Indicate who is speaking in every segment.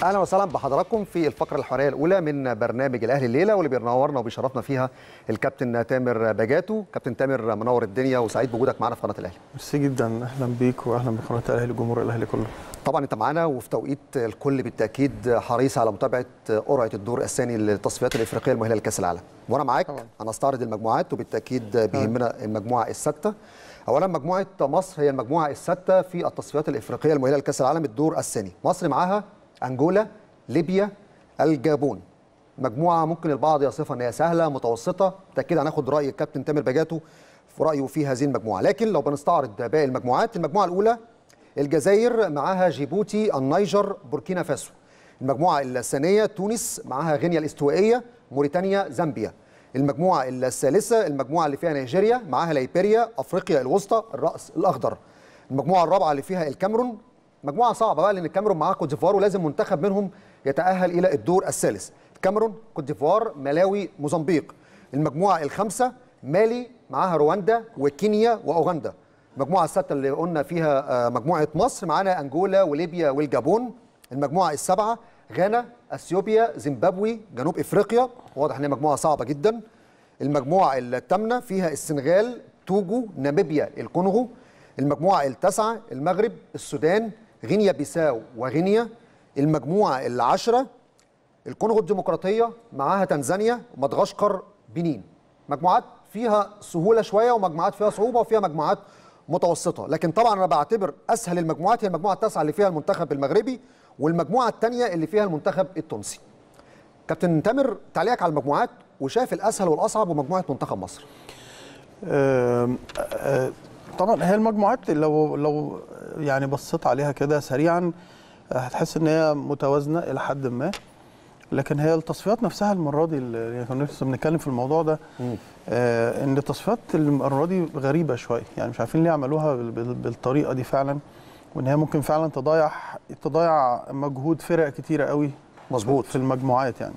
Speaker 1: اهلا وسهلا بحضراتكم في الفقره الحواريه الاولى من برنامج الاهلي الليله واللي بينورنا وبيشرفنا فيها الكابتن تامر باجاتو كابتن تامر منور الدنيا وسعيد بوجودك معانا في قناه الاهلي
Speaker 2: ميرسي جدا اهلا بيك واهلا بقناه الاهلي الجمهور الاهلي كله
Speaker 1: طبعا انت معانا وفي توقيت الكل بالتاكيد حريص على متابعه قرعه الدور الثاني للتصفيات الافريقيه المؤهله لكاس العالم وانا معاك
Speaker 2: طبعا.
Speaker 1: انا استعرض المجموعات وبالتاكيد بيهمنا المجموعه السادسه اولا مجموعه مصر هي المجموعه السادسه في التصفيات الافريقيه المؤهله لكاس العالم الدور الثاني مصر معاها انجولا ليبيا الجابون مجموعه ممكن البعض يصفها ان هي سهله متوسطه بالتاكيد هناخد راي الكابتن تامر باجاتو في رايه في هذه المجموعه لكن لو بنستعرض باقي المجموعات المجموعه الاولى الجزائر معاها جيبوتي النيجر بوركينا فاسو المجموعه الثانيه تونس معاها غينيا الاستوائيه موريتانيا زامبيا المجموعه الثالثه المجموعه اللي فيها نيجيريا معاها ليبيريا افريقيا الوسطى الراس الاخضر المجموعه الرابعه اللي فيها الكاميرون مجموعه صعبه بقى لان الكاميرون معاها كوت ديفوار ولازم منتخب منهم يتاهل الى الدور الثالث الكاميرون كوت ديفوار ملاوي موزمبيق المجموعه الخامسه مالي معاها رواندا وكينيا واوغندا المجموعه السادسه اللي قلنا فيها آه، مجموعه مصر معانا انجولا وليبيا والجابون المجموعه السابعه غانا اثيوبيا زيمبابوي جنوب افريقيا واضح ان هي مجموعه صعبه جدا المجموعه الثامنه فيها السنغال توجو ناميبيا الكونغو المجموعه التاسعه المغرب السودان غينيا بيساو وغينيا المجموعه العاشره الكونغو الديمقراطيه معاها تنزانيا مدغشقر بنين مجموعات فيها سهوله شويه ومجموعات فيها صعوبه وفيها مجموعات متوسطه لكن طبعا انا بعتبر اسهل المجموعات هي المجموعه التاسعه اللي فيها المنتخب المغربي والمجموعه الثانيه اللي فيها المنتخب التونسي كابتن تامر تعليقك على المجموعات وشايف الاسهل والاصعب ومجموعه منتخب مصر
Speaker 2: آم، آه، طبعا هي المجموعات لو لو يعني بصيت عليها كده سريعا آه، هتحس ان هي متوازنه الى حد ما لكن هي التصفيات نفسها المره دي اللي يعني كنا لسه بنتكلم في الموضوع ده آه ان التصفيات المره دي غريبه شويه يعني مش عارفين ليه عملوها بال- بال- بالطريقه دي فعلا وان هي ممكن فعلا تضيع تضيع مجهود فرق كتيره قوي
Speaker 1: مظبوط.
Speaker 2: في المجموعات يعني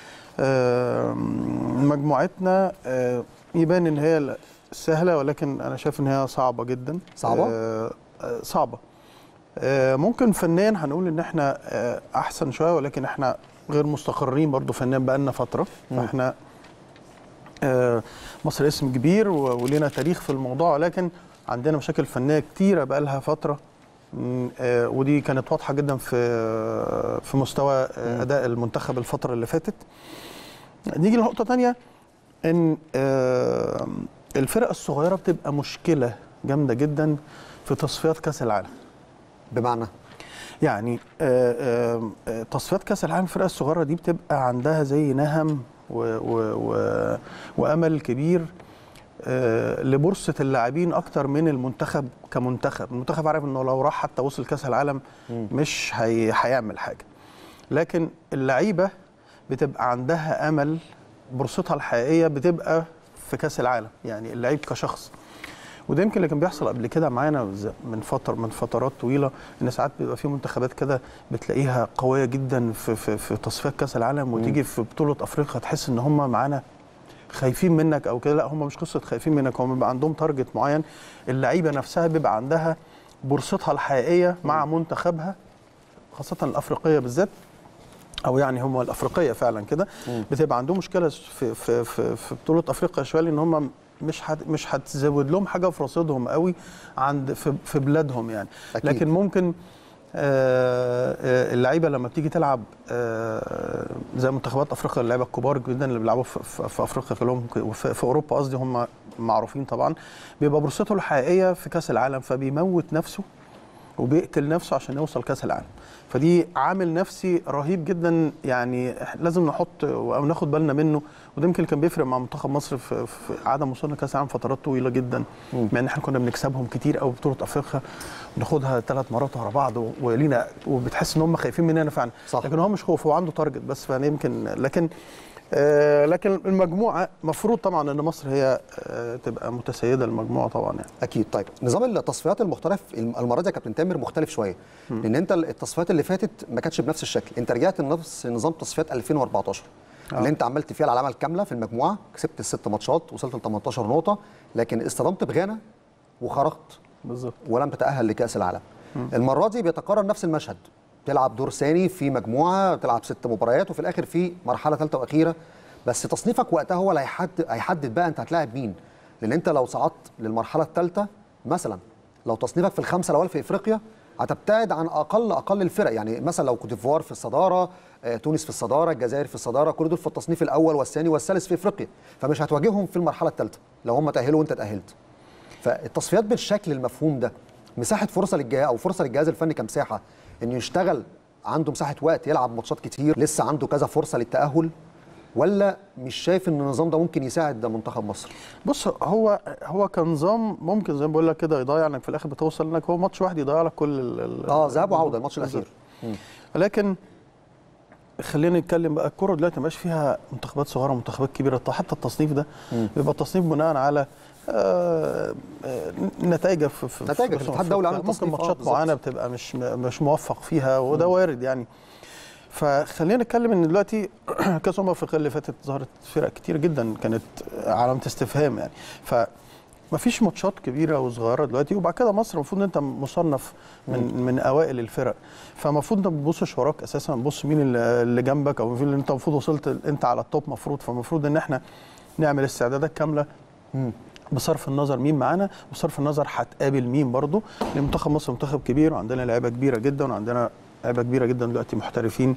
Speaker 2: آه، مجموعتنا آه، يبان ان هي سهله ولكن انا شايف ان هي صعبه جدا
Speaker 1: صعبة؟
Speaker 2: آه، آه، صعبه آه، ممكن فنيا هنقول ان احنا آه، احسن شويه ولكن احنا غير مستقرين برضو فنيا بقالنا فتره فاحنا آه، مصر اسم كبير و- ولينا تاريخ في الموضوع ولكن عندنا مشاكل فنيه كتيره بقالها فتره مم، آه، ودي كانت واضحه جدا في في مستوى آه، اداء المنتخب الفتره اللي فاتت نيجي لنقطه تانية ان آه، الفرق الصغيره بتبقى مشكله جامده جدا في تصفيات كاس العالم
Speaker 1: بمعنى
Speaker 2: يعني آه، آه، آه، تصفيات كاس العالم الفرق الصغيره دي بتبقى عندها زي نهم و و و وامل كبير آه، لبورصه اللاعبين اكتر من المنتخب كمنتخب المنتخب عارف انه لو راح حتى وصل كاس العالم مش هي هيعمل حاجه لكن اللعيبه بتبقى عندها امل بورصتها الحقيقيه بتبقى في كاس العالم يعني اللعيب كشخص وده يمكن اللي كان بيحصل قبل كده معانا ز- من فتره من فترات طويله ان ساعات بيبقى في منتخبات كده بتلاقيها قويه جدا في في, في تصفيات كاس العالم وتيجي في بطوله افريقيا تحس ان هم معانا خايفين منك او كده لا هم مش قصه خايفين منك هم بيبقى عندهم تارجت معين اللعيبه نفسها بيبقى عندها بورصتها الحقيقيه مع منتخبها خاصه الافريقيه بالذات او يعني هم الافريقيه فعلا كده بتبقى عندهم مشكله في في في, في بطوله افريقيا شويه لان هم مش هت مش هتزود لهم حاجه في رصيدهم قوي عند في, في بلادهم يعني
Speaker 1: أكيد.
Speaker 2: لكن ممكن آه، آه، اللعيبه لما بتيجي تلعب آه، زي منتخبات افريقيا اللعيبه الكبار جدا اللي بيلعبوا في, في, في افريقيا كلهم وفي- في اوروبا قصدي هم معروفين طبعا بيبقى فرصته الحقيقيه في كاس العالم فبيموت نفسه وبيقتل نفسه عشان يوصل كاس العالم فدي عامل نفسي رهيب جدا يعني إح- لازم نحط او ناخد بالنا منه وده يمكن اللي كان بيفرق مع منتخب مصر في, في عدم وصولنا كاس العالم فترات طويله جدا مع ان احنا كنا بنكسبهم كتير قوي بطوله افريقيا بناخدها ثلاث مرات ورا بعض و- ولينا وبتحس ان هم خايفين مننا فعلا
Speaker 1: صح.
Speaker 2: لكن هو مش خوف هو عنده تارجت بس فانا يمكن لكن آه لكن المجموعه مفروض طبعا ان مصر هي آه تبقى متسيده المجموعه طبعا يعني
Speaker 1: اكيد طيب نظام التصفيات المختلف المره دي يا كابتن تامر مختلف شويه لان انت التصفيات اللي فاتت ما كانتش بنفس الشكل انت رجعت لنفس نظام تصفيات 2014 اللي انت عملت فيها العلامه الكامله في المجموعه كسبت الست ماتشات وصلت ل 18 نقطه لكن اصطدمت بغانا وخرجت
Speaker 2: بالظبط
Speaker 1: ولم تتاهل لكاس العالم المره دي بيتكرر نفس المشهد تلعب دور ثاني في مجموعه تلعب ست مباريات وفي الاخر في مرحله ثالثه واخيره بس تصنيفك وقتها هو اللي هيحدد هيحدد بقى انت هتلاعب مين لان انت لو صعدت للمرحله الثالثه مثلا لو تصنيفك في الخمسه الاوائل في افريقيا هتبتعد عن اقل اقل الفرق يعني مثلا لو كوت ديفوار في الصداره آه، تونس في الصداره الجزائر في الصداره كل دول في التصنيف الاول والثاني والثالث في افريقيا فمش هتواجههم في المرحله الثالثه لو هم تاهلوا وانت تاهلت فالتصفيات بالشكل المفهوم ده مساحه فرصه للجهاز او فرصه للجهاز الفني كمساحه انه يشتغل عنده مساحه وقت يلعب ماتشات كتير لسه عنده كذا فرصه للتاهل ولا مش شايف ان النظام ده ممكن يساعد منتخب مصر
Speaker 2: بص هو هو كنظام ممكن زي ما بقول لك كده يضيع انك في الاخر بتوصل انك هو ماتش واحد يضيع لك كل ال- ال-
Speaker 1: اه ذهاب وعوده الماتش الاخير
Speaker 2: لكن خلينا نتكلم بقى الكوره دلوقتي ما بقاش فيها منتخبات صغيره ومنتخبات كبيره حتى التصنيف ده بيبقى التصنيف بناء على آه، آه، نتائج في في
Speaker 1: نتائج
Speaker 2: في
Speaker 1: الاتحاد الدولي عامل
Speaker 2: ممكن
Speaker 1: تصنيف، آه،
Speaker 2: ماتشات
Speaker 1: بالظبط.
Speaker 2: معينه بتبقى مش مش موفق فيها وده وارد يعني فخلينا نتكلم ان دلوقتي كاس الامم الافريقيه اللي فاتت ظهرت فرق كتير جدا كانت علامه استفهام يعني ف ما فيش ماتشات كبيره وصغيره دلوقتي وبعد كده مصر المفروض ان انت مصنف من من اوائل الفرق فالمفروض انت ما تبصش وراك اساسا تبص مين اللي اللي جنبك او مين اللي انت المفروض وصلت انت على التوب مفروض فالمفروض ان احنا نعمل استعدادات كامله بصرف النظر مين معانا وبصرف النظر هتقابل مين برضه لان منتخب مصر منتخب كبير وعندنا لعيبه كبيره جدا وعندنا لعيبه كبيره جدا دلوقتي محترفين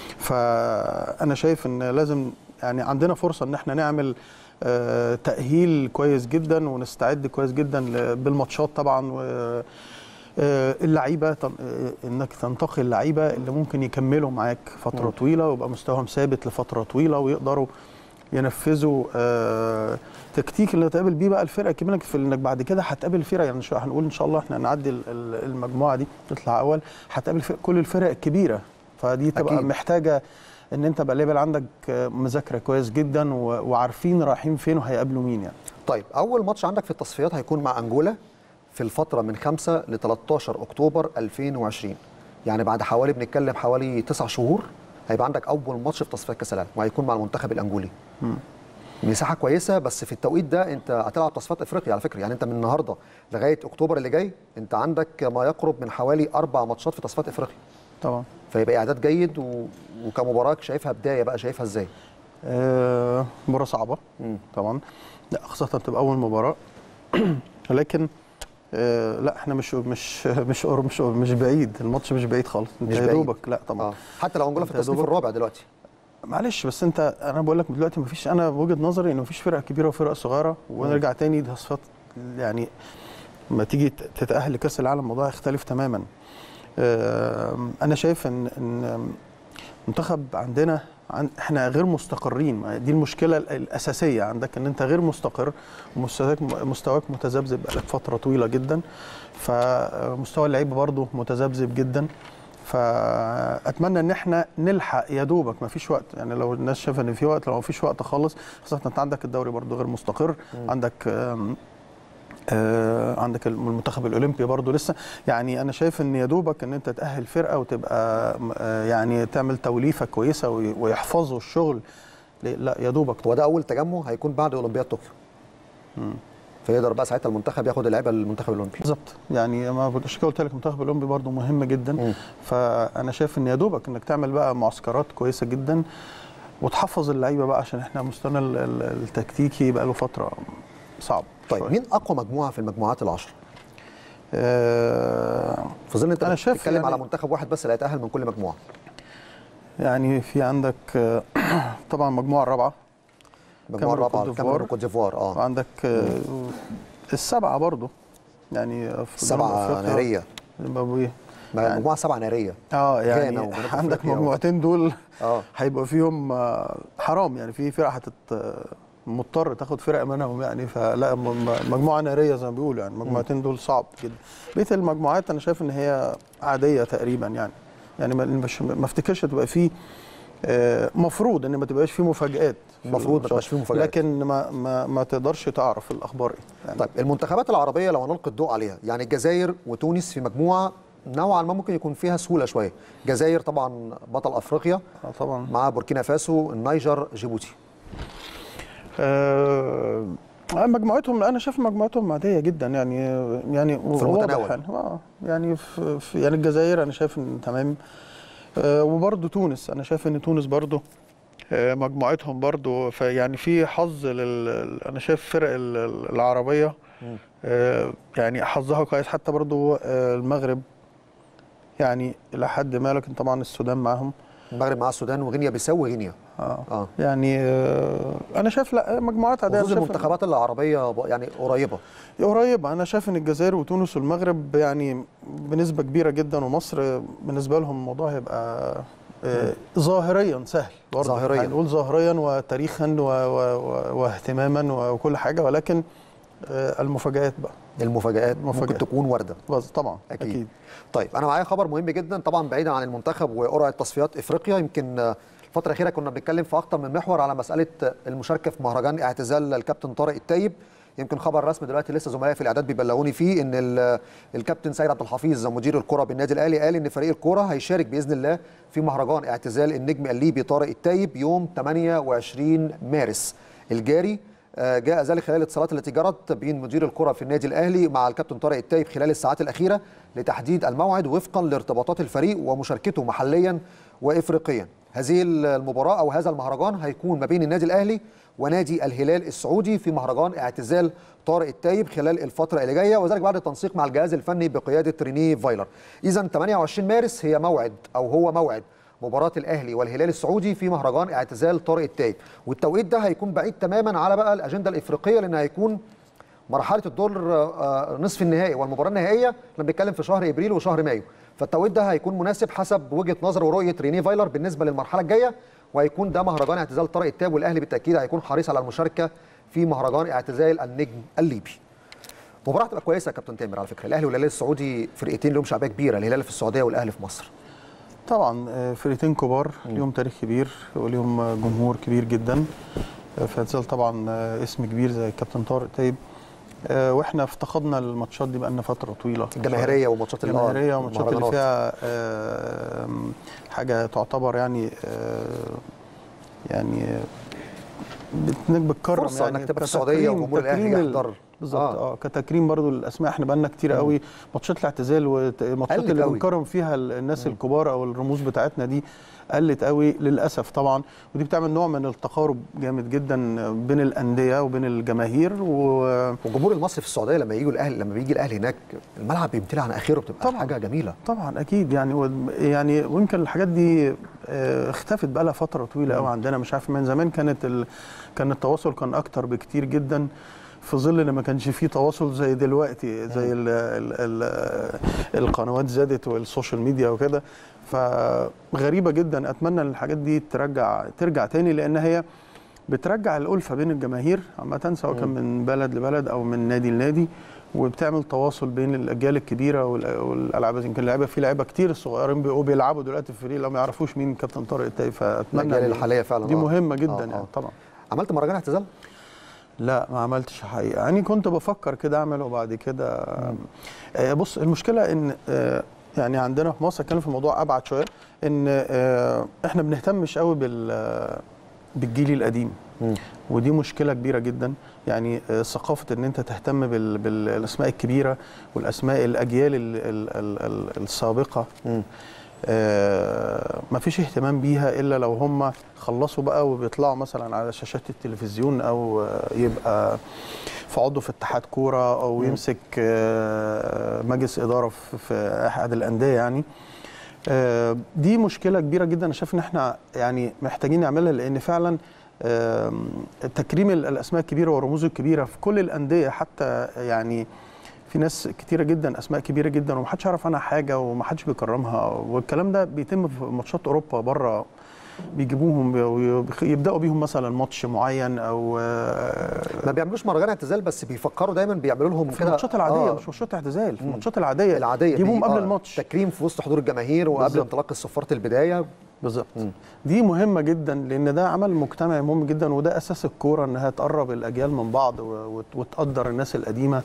Speaker 2: فانا شايف ان لازم يعني عندنا فرصه ان احنا نعمل آه، تاهيل كويس جدا ونستعد كويس جدا ل- بالماتشات طبعا و آه، اللعيبه تن- آه، انك تنتقي اللعيبه اللي ممكن يكملوا معاك فتره طويله ويبقى مستواهم ثابت لفتره طويله ويقدروا ينفذوا آه، تكتيك اللي هتقابل بيه بقى الفرقه كمان في انك بعد كده هتقابل فرقه يعني شو- هنقول ان شاء الله احنا هنعدي ال- ال- المجموعه دي نطلع اول هتقابل فرق كل الفرق الكبيره فدي تبقى
Speaker 1: أكيد.
Speaker 2: محتاجه ان انت بقى ليبل عندك آه، مذاكره كويس جدا و- وعارفين رايحين فين وهيقابلوا مين يعني
Speaker 1: طيب اول ماتش عندك في التصفيات هيكون مع انجولا في الفتره من 5 ل 13 اكتوبر 2020 يعني بعد حوالي بنتكلم حوالي 9 شهور هيبقى عندك اول ماتش في تصفيات كاس العالم وهيكون مع المنتخب الانجولي مساحه كويسه بس في التوقيت ده انت هتلعب تصفيات افريقيا على فكره يعني انت من النهارده لغايه اكتوبر اللي جاي انت عندك ما يقرب من حوالي اربع ماتشات في تصفيات افريقيا
Speaker 2: طبعا
Speaker 1: فيبقى اعداد جيد و... وكمباراه شايفها بدايه بقى شايفها ازاي
Speaker 2: آه، مباراة صعبة طبعا لا خاصة تبقى أول مباراة ولكن آه، لا احنا مش مش مش مش مش بعيد الماتش مش بعيد خالص انت
Speaker 1: مش
Speaker 2: يا
Speaker 1: بعيد.
Speaker 2: دوبك لا طبعا
Speaker 1: اه حتى لو انجولا في
Speaker 2: أنت يا
Speaker 1: التصنيف
Speaker 2: دوبك-
Speaker 1: الرابع دلوقتي
Speaker 2: معلش بس انت انا بقول لك دلوقتي مفيش انا وجهه نظري ان مفيش فرق كبيره وفرق صغيره ونرجع تاني تصفيات يعني لما تيجي تتاهل لكاس العالم الموضوع يختلف تماما آم، انا شايف ان ان منتخب عندنا عن احنا غير مستقرين ما دي المشكله ال- الاساسيه عندك ان انت غير مستقر ومستواك مستواك متذبذب بقالك فتره طويله جدا فمستوى اللعيبه برضه متذبذب جدا فاتمنى ان احنا نلحق يا دوبك ما فيش وقت يعني لو الناس شايفه ان في وقت لو ما فيش وقت خالص خاصه انت عندك الدوري برضه غير مستقر عندك آم، آه عندك المنتخب الاولمبي برضه لسه يعني انا شايف ان يا دوبك ان انت تاهل فرقه وتبقى آه يعني تعمل توليفه كويسه وي- ويحفظوا الشغل ل- لا يا دوبك
Speaker 1: هو ده اول تجمع هيكون بعد اولمبياد طوكيو فيقدر بقى ساعتها المنتخب ياخد اللعيبه المنتخب الاولمبي
Speaker 2: بالظبط يعني ما عشان كده قلت لك المنتخب الاولمبي برضه مهم جدا فانا شايف ان يا دوبك انك تعمل بقى معسكرات كويسه جدا وتحفظ اللعيبه بقى عشان احنا مستوانا ال- ال- التكتيكي بقى له فتره صعب
Speaker 1: طيب
Speaker 2: شوية.
Speaker 1: مين اقوى مجموعه في المجموعات العشر
Speaker 2: آه
Speaker 1: في ظل انت
Speaker 2: أنا شايف
Speaker 1: بتتكلم
Speaker 2: يعني-
Speaker 1: على منتخب واحد بس اللي هيتاهل من كل مجموعه
Speaker 2: يعني في عندك آه، طبعا المجموعه الرابعه
Speaker 1: المجموعه
Speaker 2: كاميرون
Speaker 1: الرابعه
Speaker 2: وكوت
Speaker 1: الكاميرون
Speaker 2: ديفوار.
Speaker 1: وكوت ديفوار اه
Speaker 2: وعندك آه، السبعه برضو يعني في جنوب
Speaker 1: سبعه
Speaker 2: أفريقيا،
Speaker 1: ناريه
Speaker 2: زيمبابوي
Speaker 1: يعني مجموعه سبعه ناريه
Speaker 2: اه
Speaker 1: غانا
Speaker 2: يعني
Speaker 1: وجنوب
Speaker 2: عندك
Speaker 1: أفريقيا و-
Speaker 2: مجموعتين دول
Speaker 1: اه
Speaker 2: هيبقى فيهم آه، حرام يعني في فرق هتت آه، مضطر تاخد فرق منهم يعني فلا م- م- مجموعه ناريه زي ما بيقولوا يعني المجموعتين دول صعب جدا بقيه المجموعات انا شايف ان هي عاديه تقريبا يعني يعني ما مش ما افتكرش تبقى فيه آه، مفروض ان ما تبقاش فيه مفاجآت في
Speaker 1: المفروض ما
Speaker 2: الماتشات.
Speaker 1: تبقاش فيه مفاجآت.
Speaker 2: لكن ما ما, ما تقدرش تعرف الاخبار ايه يعني
Speaker 1: طيب المنتخبات العربيه لو هنلقي الضوء عليها يعني الجزائر وتونس في مجموعه نوعا ما ممكن يكون فيها سهوله شويه الجزائر طبعا بطل افريقيا
Speaker 2: آه، طبعا
Speaker 1: مع بوركينا فاسو النيجر جيبوتي
Speaker 2: آه مجموعتهم انا شايف مجموعتهم عاديه جدا يعني يعني
Speaker 1: في المتناول.
Speaker 2: واضح يعني اه يعني في, في يعني الجزائر انا شايف ان تمام آه، وبرضه تونس انا شايف ان تونس برضه آه، مجموعتهم برضه ف- يعني في حظ لل انا شايف فرق ال- ال- العربيه آه، يعني حظها كويس حتى برضه آه، المغرب يعني الى حد ما لكن طبعا السودان معاهم
Speaker 1: المغرب مع السودان وغينيا بيساو وغينيا
Speaker 2: اه
Speaker 1: اه
Speaker 2: يعني آه، انا شايف لا مجموعات عاديه
Speaker 1: خصوصا
Speaker 2: أنا شايف إن-
Speaker 1: المنتخبات العربيه ب- يعني قريبه
Speaker 2: قريبة أنا شايف إن الجزائر وتونس والمغرب يعني بنسبة كبيرة جدا ومصر بالنسبة لهم الموضوع هيبقى آه، ظاهريا سهل برضه.
Speaker 1: ظاهرياً.
Speaker 2: هنقول ظاهريا وتاريخا و... و... و... واهتماما وكل حاجة ولكن آه، المفاجآت بقى
Speaker 1: المفاجآت ممكن
Speaker 2: المفاجآت.
Speaker 1: تكون وارده
Speaker 2: بس طبعا
Speaker 1: أكيد.
Speaker 2: أكيد,
Speaker 1: طيب انا معايا خبر مهم جدا طبعا بعيدا عن المنتخب وقرعه تصفيات افريقيا يمكن آه، الفتره الاخيره كنا بنتكلم في اكتر من محور على مساله آه، المشاركه في مهرجان اعتزال الكابتن طارق التايب يمكن خبر رسمي دلوقتي لسه زملائي في الاعداد بيبلغوني فيه ان ال- الكابتن سيد عبد الحفيظ مدير الكره بالنادي الاهلي قال ان فريق الكره هيشارك باذن الله في مهرجان اعتزال النجم الليبي طارق التايب يوم 28 مارس الجاري آه، جاء ذلك خلال الاتصالات التي جرت بين مدير الكره في النادي الاهلي مع الكابتن طارق التايب خلال الساعات الاخيره لتحديد الموعد وفقا لارتباطات الفريق ومشاركته محليا وافريقيا. هذه المباراه او هذا المهرجان هيكون ما بين النادي الاهلي ونادي الهلال السعودي في مهرجان اعتزال طارق التايب خلال الفتره اللي جايه وذلك بعد التنسيق مع الجهاز الفني بقياده ريني فايلر. اذا 28 مارس هي موعد او هو موعد مباراة الأهلي والهلال السعودي في مهرجان اعتزال طارق التايب والتوقيت ده هيكون بعيد تماما على بقى الأجندة الإفريقية لأن هيكون مرحلة الدور آه، نصف النهائي والمباراة النهائية احنا بنتكلم في شهر إبريل وشهر مايو فالتوقيت ده هيكون مناسب حسب وجهة نظر ورؤية ريني فايلر بالنسبة للمرحلة الجاية وهيكون ده مهرجان اعتزال طارق التايب والأهلي بالتأكيد هيكون حريص على المشاركة في مهرجان اعتزال النجم الليبي مباراة هتبقى كويسة يا كابتن تامر على فكرة الأهلي والهلال السعودي فرقتين لهم شعبية كبيرة الهلال في السعودية والأهلي في مصر
Speaker 2: طبعا آه، فرقتين كبار ليهم تاريخ كبير وليهم آه، جمهور كبير جدا آه، في اعتزال طبعا آه، اسم كبير زي الكابتن طارق طيب آه، واحنا افتقدنا الماتشات دي بقالنا فتره طويله
Speaker 1: الجماهيرية وماتشات ال- آه،
Speaker 2: الجماهيريه والماتشات اللي
Speaker 1: المهرجانات.
Speaker 2: فيها آه، حاجه تعتبر يعني آه، يعني آه، بت- بتكرم
Speaker 1: فرصة
Speaker 2: يعني
Speaker 1: إنك تبقى في
Speaker 2: كتكريم-
Speaker 1: السعودية وجمهور الأهلي
Speaker 2: تكريم ال-
Speaker 1: يحضر.
Speaker 2: بالظبط
Speaker 1: آه.
Speaker 2: اه كتكريم برضو للاسماء احنا بقالنا كتير قوي ماتشات الاعتزال والماتشات
Speaker 1: قلت
Speaker 2: اللي
Speaker 1: قوي.
Speaker 2: بنكرم فيها ال- الناس الكبار او الرموز بتاعتنا دي قلت قوي للاسف طبعا ودي بتعمل نوع من التقارب جامد جدا بين الانديه وبين الجماهير و
Speaker 1: والجمهور المصري في السعوديه لما يجوا الاهلي لما بيجي الاهلي هناك الملعب بيمتلئ عن اخره بتبقى
Speaker 2: طبعاً.
Speaker 1: حاجه جميله
Speaker 2: طبعا اكيد يعني و- يعني ويمكن الحاجات دي آه، اختفت بقى لها فتره طويله قوي عندنا مش عارف من زمان كانت ال... كان التواصل كان اكتر بكتير جدا في ظل ان ما كانش فيه تواصل زي دلوقتي زي ال ال ال القنوات زادت والسوشيال ميديا وكده فغريبه جدا اتمنى ان الحاجات دي ترجع ترجع تاني لان هي بترجع الألفة بين الجماهير عامة سواء كان من بلد لبلد أو من نادي لنادي وبتعمل تواصل بين الأجيال الكبيرة والأ- والألعاب يمكن لعيبة في لعيبة كتير الصغيرين بيبقوا بيلعبوا دلوقتي في فريق لو ما يعرفوش مين كابتن طارق التاي فأتمنى
Speaker 1: الاجيال
Speaker 2: إن
Speaker 1: الحاليه فعلا
Speaker 2: دي
Speaker 1: آه.
Speaker 2: مهمة جدا
Speaker 1: آه،
Speaker 2: يعني
Speaker 1: آه.
Speaker 2: طبعا
Speaker 1: عملت مهرجان اعتزال
Speaker 2: لا ما عملتش حقيقة يعني كنت بفكر كده أعمل وبعد كده آه، بص المشكلة إن آه، يعني عندنا في مصر اتكلم في الموضوع أبعد شوية إن آه، إحنا بنهتمش قوي بال آه، بالجيل القديم ودي مشكله كبيره جدا يعني آه، ثقافه ان انت تهتم بال- بالاسماء الكبيره والاسماء الاجيال ال- ال- ال- ال- السابقه
Speaker 1: مم.
Speaker 2: آه، مفيش اهتمام بيها الا لو هم خلصوا بقى وبيطلعوا مثلا على شاشات التلفزيون او آه، يبقى في عضو في اتحاد كوره او يمسك آه، مجلس اداره في- في احد الانديه يعني آه، دي مشكله كبيره جدا انا شايف ان احنا يعني محتاجين نعملها لان فعلا آم، تكريم ال- الاسماء الكبيره والرموز الكبيره في كل الانديه حتى يعني في ناس كتيره جدا اسماء كبيره جدا ومحدش يعرف عنها حاجه ومحدش بيكرمها والكلام ده بيتم في ماتشات اوروبا بره بيجيبوهم ويبداوا بيهم مثلا ماتش معين او آه،
Speaker 1: ما بيعملوش مهرجان اعتزال بس بيفكروا دايما بيعملوا لهم
Speaker 2: في
Speaker 1: كده
Speaker 2: الماتشات العاديه
Speaker 1: آه،
Speaker 2: مش ماتشات اعتزال في الماتشات العاديه
Speaker 1: العاديه
Speaker 2: يجيبوهم
Speaker 1: دي،
Speaker 2: قبل
Speaker 1: آه،
Speaker 2: الماتش
Speaker 1: تكريم في وسط حضور الجماهير وقبل
Speaker 2: بالظبط.
Speaker 1: انطلاق صفاره البدايه
Speaker 2: بالظبط دي مهمه جدا لان ده عمل مجتمعي مهم جدا وده اساس الكوره انها تقرب الاجيال من بعض و- وت- وتقدر الناس القديمه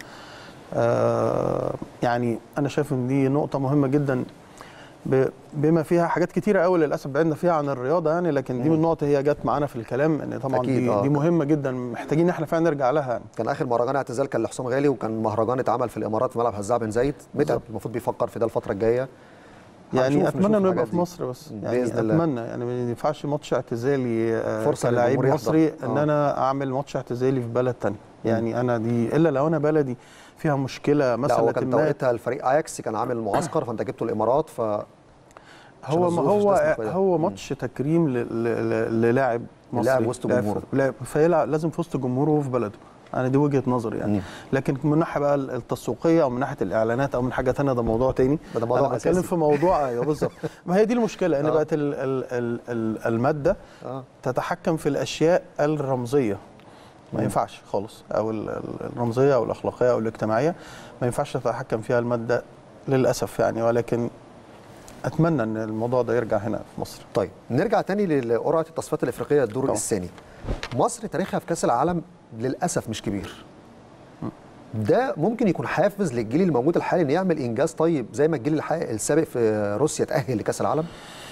Speaker 2: آه يعني انا شايف ان دي نقطه مهمه جدا ب- بما فيها حاجات كتيره قوي للاسف بعدنا فيها عن الرياضه يعني لكن دي من النقط هي جت معانا في الكلام ان طبعا
Speaker 1: أكيد،
Speaker 2: دي,
Speaker 1: آه.
Speaker 2: دي مهمه جدا محتاجين احنا فعلا نرجع لها يعني.
Speaker 1: كان اخر مهرجان اعتزال كان لحسام غالي وكان مهرجان اتعمل في الامارات في ملعب هزاع بن زايد متعب المفروض بيفكر في ده الفتره الجايه
Speaker 2: يعني
Speaker 1: هنشوف-
Speaker 2: اتمنى
Speaker 1: نشوف
Speaker 2: انه يبقى
Speaker 1: الحاجات
Speaker 2: في
Speaker 1: دي.
Speaker 2: مصر بس
Speaker 1: بإذن
Speaker 2: يعني
Speaker 1: الله.
Speaker 2: اتمنى يعني ما ينفعش ماتش اعتزالي آه،
Speaker 1: فرصة
Speaker 2: كلاعب
Speaker 1: للجمهور يحضر.
Speaker 2: مصري ان
Speaker 1: آه.
Speaker 2: انا اعمل ماتش اعتزالي في بلد تاني يعني انا دي الا لو انا بلدي فيها مشكله
Speaker 1: لا هو
Speaker 2: مثلا
Speaker 1: كان
Speaker 2: ما
Speaker 1: توقيتها الفريق اياكس كان عامل معسكر فانت جبته الامارات ف عشان
Speaker 2: هو ما
Speaker 1: الظروف
Speaker 2: هو
Speaker 1: تسمح بده.
Speaker 2: هو ماتش تكريم ل- ل- ل- للاعب مصري
Speaker 1: لاعب وسط
Speaker 2: لاعب-
Speaker 1: جمهوره.
Speaker 2: لاعب فيلعب لازم في وسط جمهوره وفي بلده انا دي وجهه نظري يعني
Speaker 1: مم.
Speaker 2: لكن من ناحيه بقى التسويقيه او من ناحيه الاعلانات او من حاجه ثانيه ده موضوع تاني
Speaker 1: ده موضوع
Speaker 2: انا بتكلم
Speaker 1: أساسي.
Speaker 2: في موضوع ايوه بالظبط ما هي دي المشكله ان
Speaker 1: آه.
Speaker 2: بقت ال ال ال ال الماده
Speaker 1: اه
Speaker 2: تتحكم في الاشياء الرمزيه ما ينفعش خالص او ال- ال- الرمزيه او الاخلاقيه او الاجتماعيه ما ينفعش تتحكم فيها الماده للاسف يعني ولكن اتمنى ان الموضوع ده يرجع هنا في مصر
Speaker 1: طيب نرجع تاني لقرعه التصفيات الافريقيه الدور
Speaker 2: طبعا.
Speaker 1: الثاني مصر تاريخها في كاس العالم للاسف مش كبير ده ممكن يكون حافز للجيل الموجود الحالي انه يعمل انجاز طيب زي ما الجيل الح- السابق في روسيا تاهل لكاس العالم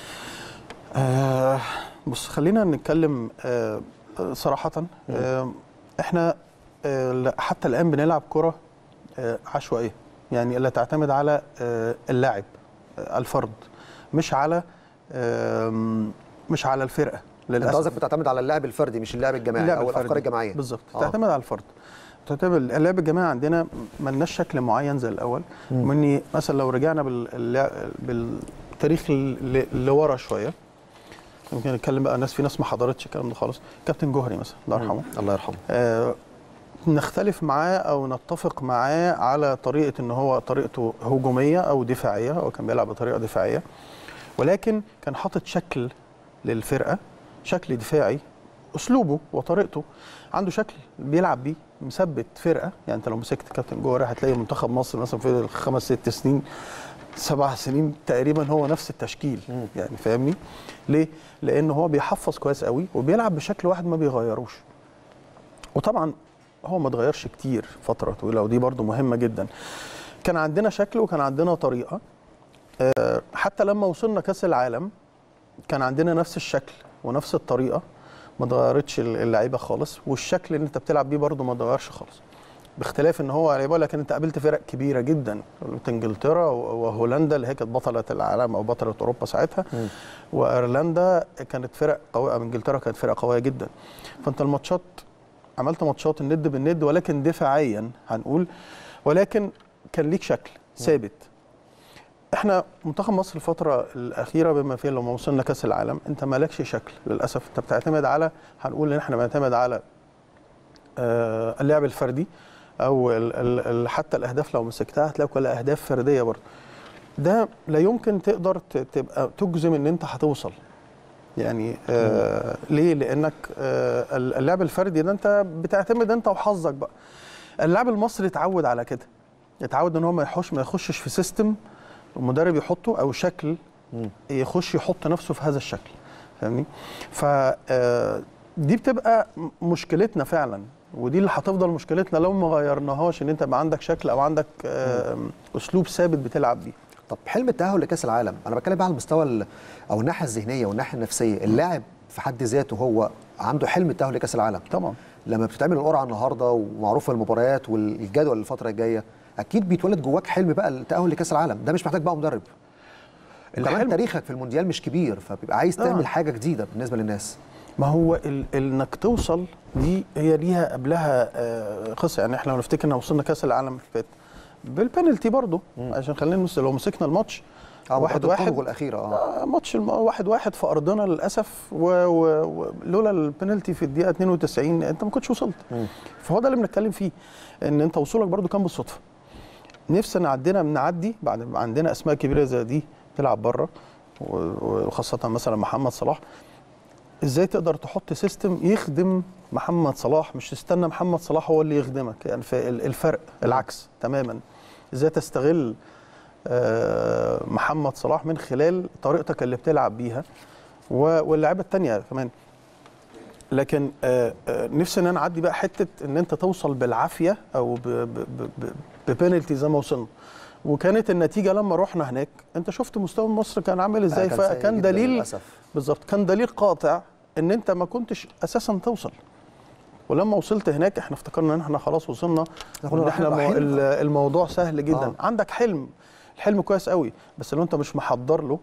Speaker 2: آه بص خلينا نتكلم آه صراحة آه احنا آه لا- حتى الآن بنلعب كرة آه عشوائية يعني اللي تعتمد على آه اللاعب آه الفرد مش على آم، مش على الفرقة
Speaker 1: انت
Speaker 2: للأسف
Speaker 1: قصدك بتعتمد على اللاعب الفردي مش اللاعب الجماعي
Speaker 2: اللعب
Speaker 1: او الافكار
Speaker 2: الفردي.
Speaker 1: الجماعيه
Speaker 2: بالظبط
Speaker 1: آه.
Speaker 2: تعتمد على الفرد تعتمد اللعب الجماعي عندنا ملناش شكل معين زي الاول مني مثلا لو رجعنا باللع- بالتاريخ ل- لورا شويه يمكن نتكلم بقى ناس في ناس ما حضرتش الكلام ده خالص كابتن جوهري مثلا الله يرحمه
Speaker 1: الله يرحمه
Speaker 2: آه نختلف معاه او نتفق معاه على طريقه ان هو طريقته هجوميه او دفاعيه هو كان بيلعب بطريقه دفاعيه ولكن كان حاطط شكل للفرقه شكل دفاعي اسلوبه وطريقته عنده شكل بيلعب بيه مثبت فرقه يعني انت لو مسكت كابتن جوهري هتلاقي منتخب مصر مثلا في الخمس ست سنين سبع سنين تقريبا هو نفس التشكيل يعني فاهمني ليه لان هو بيحفظ كويس قوي وبيلعب بشكل واحد ما بيغيروش وطبعا هو ما اتغيرش كتير فتره طويله ودي برضو مهمه جدا كان عندنا شكل وكان عندنا طريقه آه، حتى لما وصلنا كاس العالم كان عندنا نفس الشكل ونفس الطريقه ما اتغيرتش اللعيبه خالص والشكل اللي انت بتلعب بيه برضو ما اتغيرش خالص باختلاف ان هو بقول لك انت قابلت فرق كبيره جدا قابلت انجلترا وهولندا اللي هي كانت بطله العالم او بطله اوروبا ساعتها وايرلندا كانت فرق قويه انجلترا كانت فرقه قويه جدا فانت الماتشات عملت ماتشات الند بالند ولكن دفاعيا هنقول ولكن كان ليك شكل ثابت احنا منتخب مصر الفتره الاخيره بما فيه لما وصلنا كاس العالم انت مالكش شكل للاسف انت بتعتمد على هنقول ان احنا بنعتمد على آه، اللعب الفردي او ال ال ال حتى الاهداف لو مسكتها هتلاقي كلها اهداف فرديه برضه ده لا يمكن تقدر ت- تبقى تجزم ان انت هتوصل يعني آه ليه لانك آه اللعب الفردي ده انت بتعتمد انت وحظك بقى اللاعب المصري اتعود على كده اتعود ان هو ما يحوش ما يخشش في سيستم المدرب يحطه او شكل يخش يحط نفسه في هذا الشكل فاهمني ف آه، دي بتبقى م- مشكلتنا فعلا ودي اللي هتفضل مشكلتنا لو ما غيرناهاش ان انت يبقى عندك شكل او عندك آه، اسلوب ثابت بتلعب بيه
Speaker 1: طب حلم التاهل لكاس العالم انا بتكلم بقى على المستوى ال- او الناحيه الذهنيه والناحيه النفسيه اللاعب في حد ذاته هو عنده حلم التاهل لكاس العالم
Speaker 2: طبعا
Speaker 1: لما بتتعمل القرعه النهارده ومعروفه المباريات والجدول الفتره الجايه اكيد بيتولد جواك حلم بقى التاهل لكاس العالم ده مش محتاج بقى مدرب وكمان
Speaker 2: الحلم-
Speaker 1: تاريخك في المونديال مش كبير فبيبقى عايز
Speaker 2: آه.
Speaker 1: تعمل حاجه جديده بالنسبه للناس
Speaker 2: ما هو ال- انك توصل دي هي ليها قبلها آه، قصه يعني احنا لو نفتكر ان وصلنا كاس العالم اللي فات بالبنالتي برضه عشان خلينا نمس لو مسكنا الماتش
Speaker 1: اه
Speaker 2: واحد
Speaker 1: واحد
Speaker 2: واحد
Speaker 1: الاخيره اه
Speaker 2: آه، ماتش الم- واحد واحد في ارضنا للاسف ولولا و... ولولا البنالتي في الدقيقه 92 انت ما كنتش وصلت فهو ده اللي بنتكلم فيه ان انت وصولك برضو كان بالصدفه نفسنا عندنا نعدي بعد ما عندنا اسماء كبيره زي دي تلعب بره و- وخاصه مثلا محمد صلاح ازاي تقدر تحط سيستم يخدم محمد صلاح مش تستنى محمد صلاح هو اللي يخدمك يعني في ال- الفرق العكس تماما ازاي تستغل آه، محمد صلاح من خلال طريقتك اللي بتلعب بيها و- واللعيبه التانية كمان لكن آه، آه، نفسي ان انا اعدي بقى حته ان انت توصل بالعافيه او ب- ب- ب- ب- ببنالتي زي ما وصلنا وكانت النتيجه لما رحنا هناك انت شفت مستوى مصر كان عامل ازاي
Speaker 1: كان سيء
Speaker 2: فكان
Speaker 1: جداً
Speaker 2: دليل
Speaker 1: للأسف.
Speaker 2: بالظبط كان دليل قاطع ان انت ما كنتش اساسا توصل ولما وصلت هناك احنا افتكرنا ان احنا خلاص وصلنا
Speaker 1: إحنا كنا
Speaker 2: وان احنا
Speaker 1: رايحين-
Speaker 2: مو-
Speaker 1: رايحين.
Speaker 2: ال- الموضوع سهل جدا
Speaker 1: آه.
Speaker 2: آه. عندك حلم الحلم كويس قوي بس لو انت مش محضر له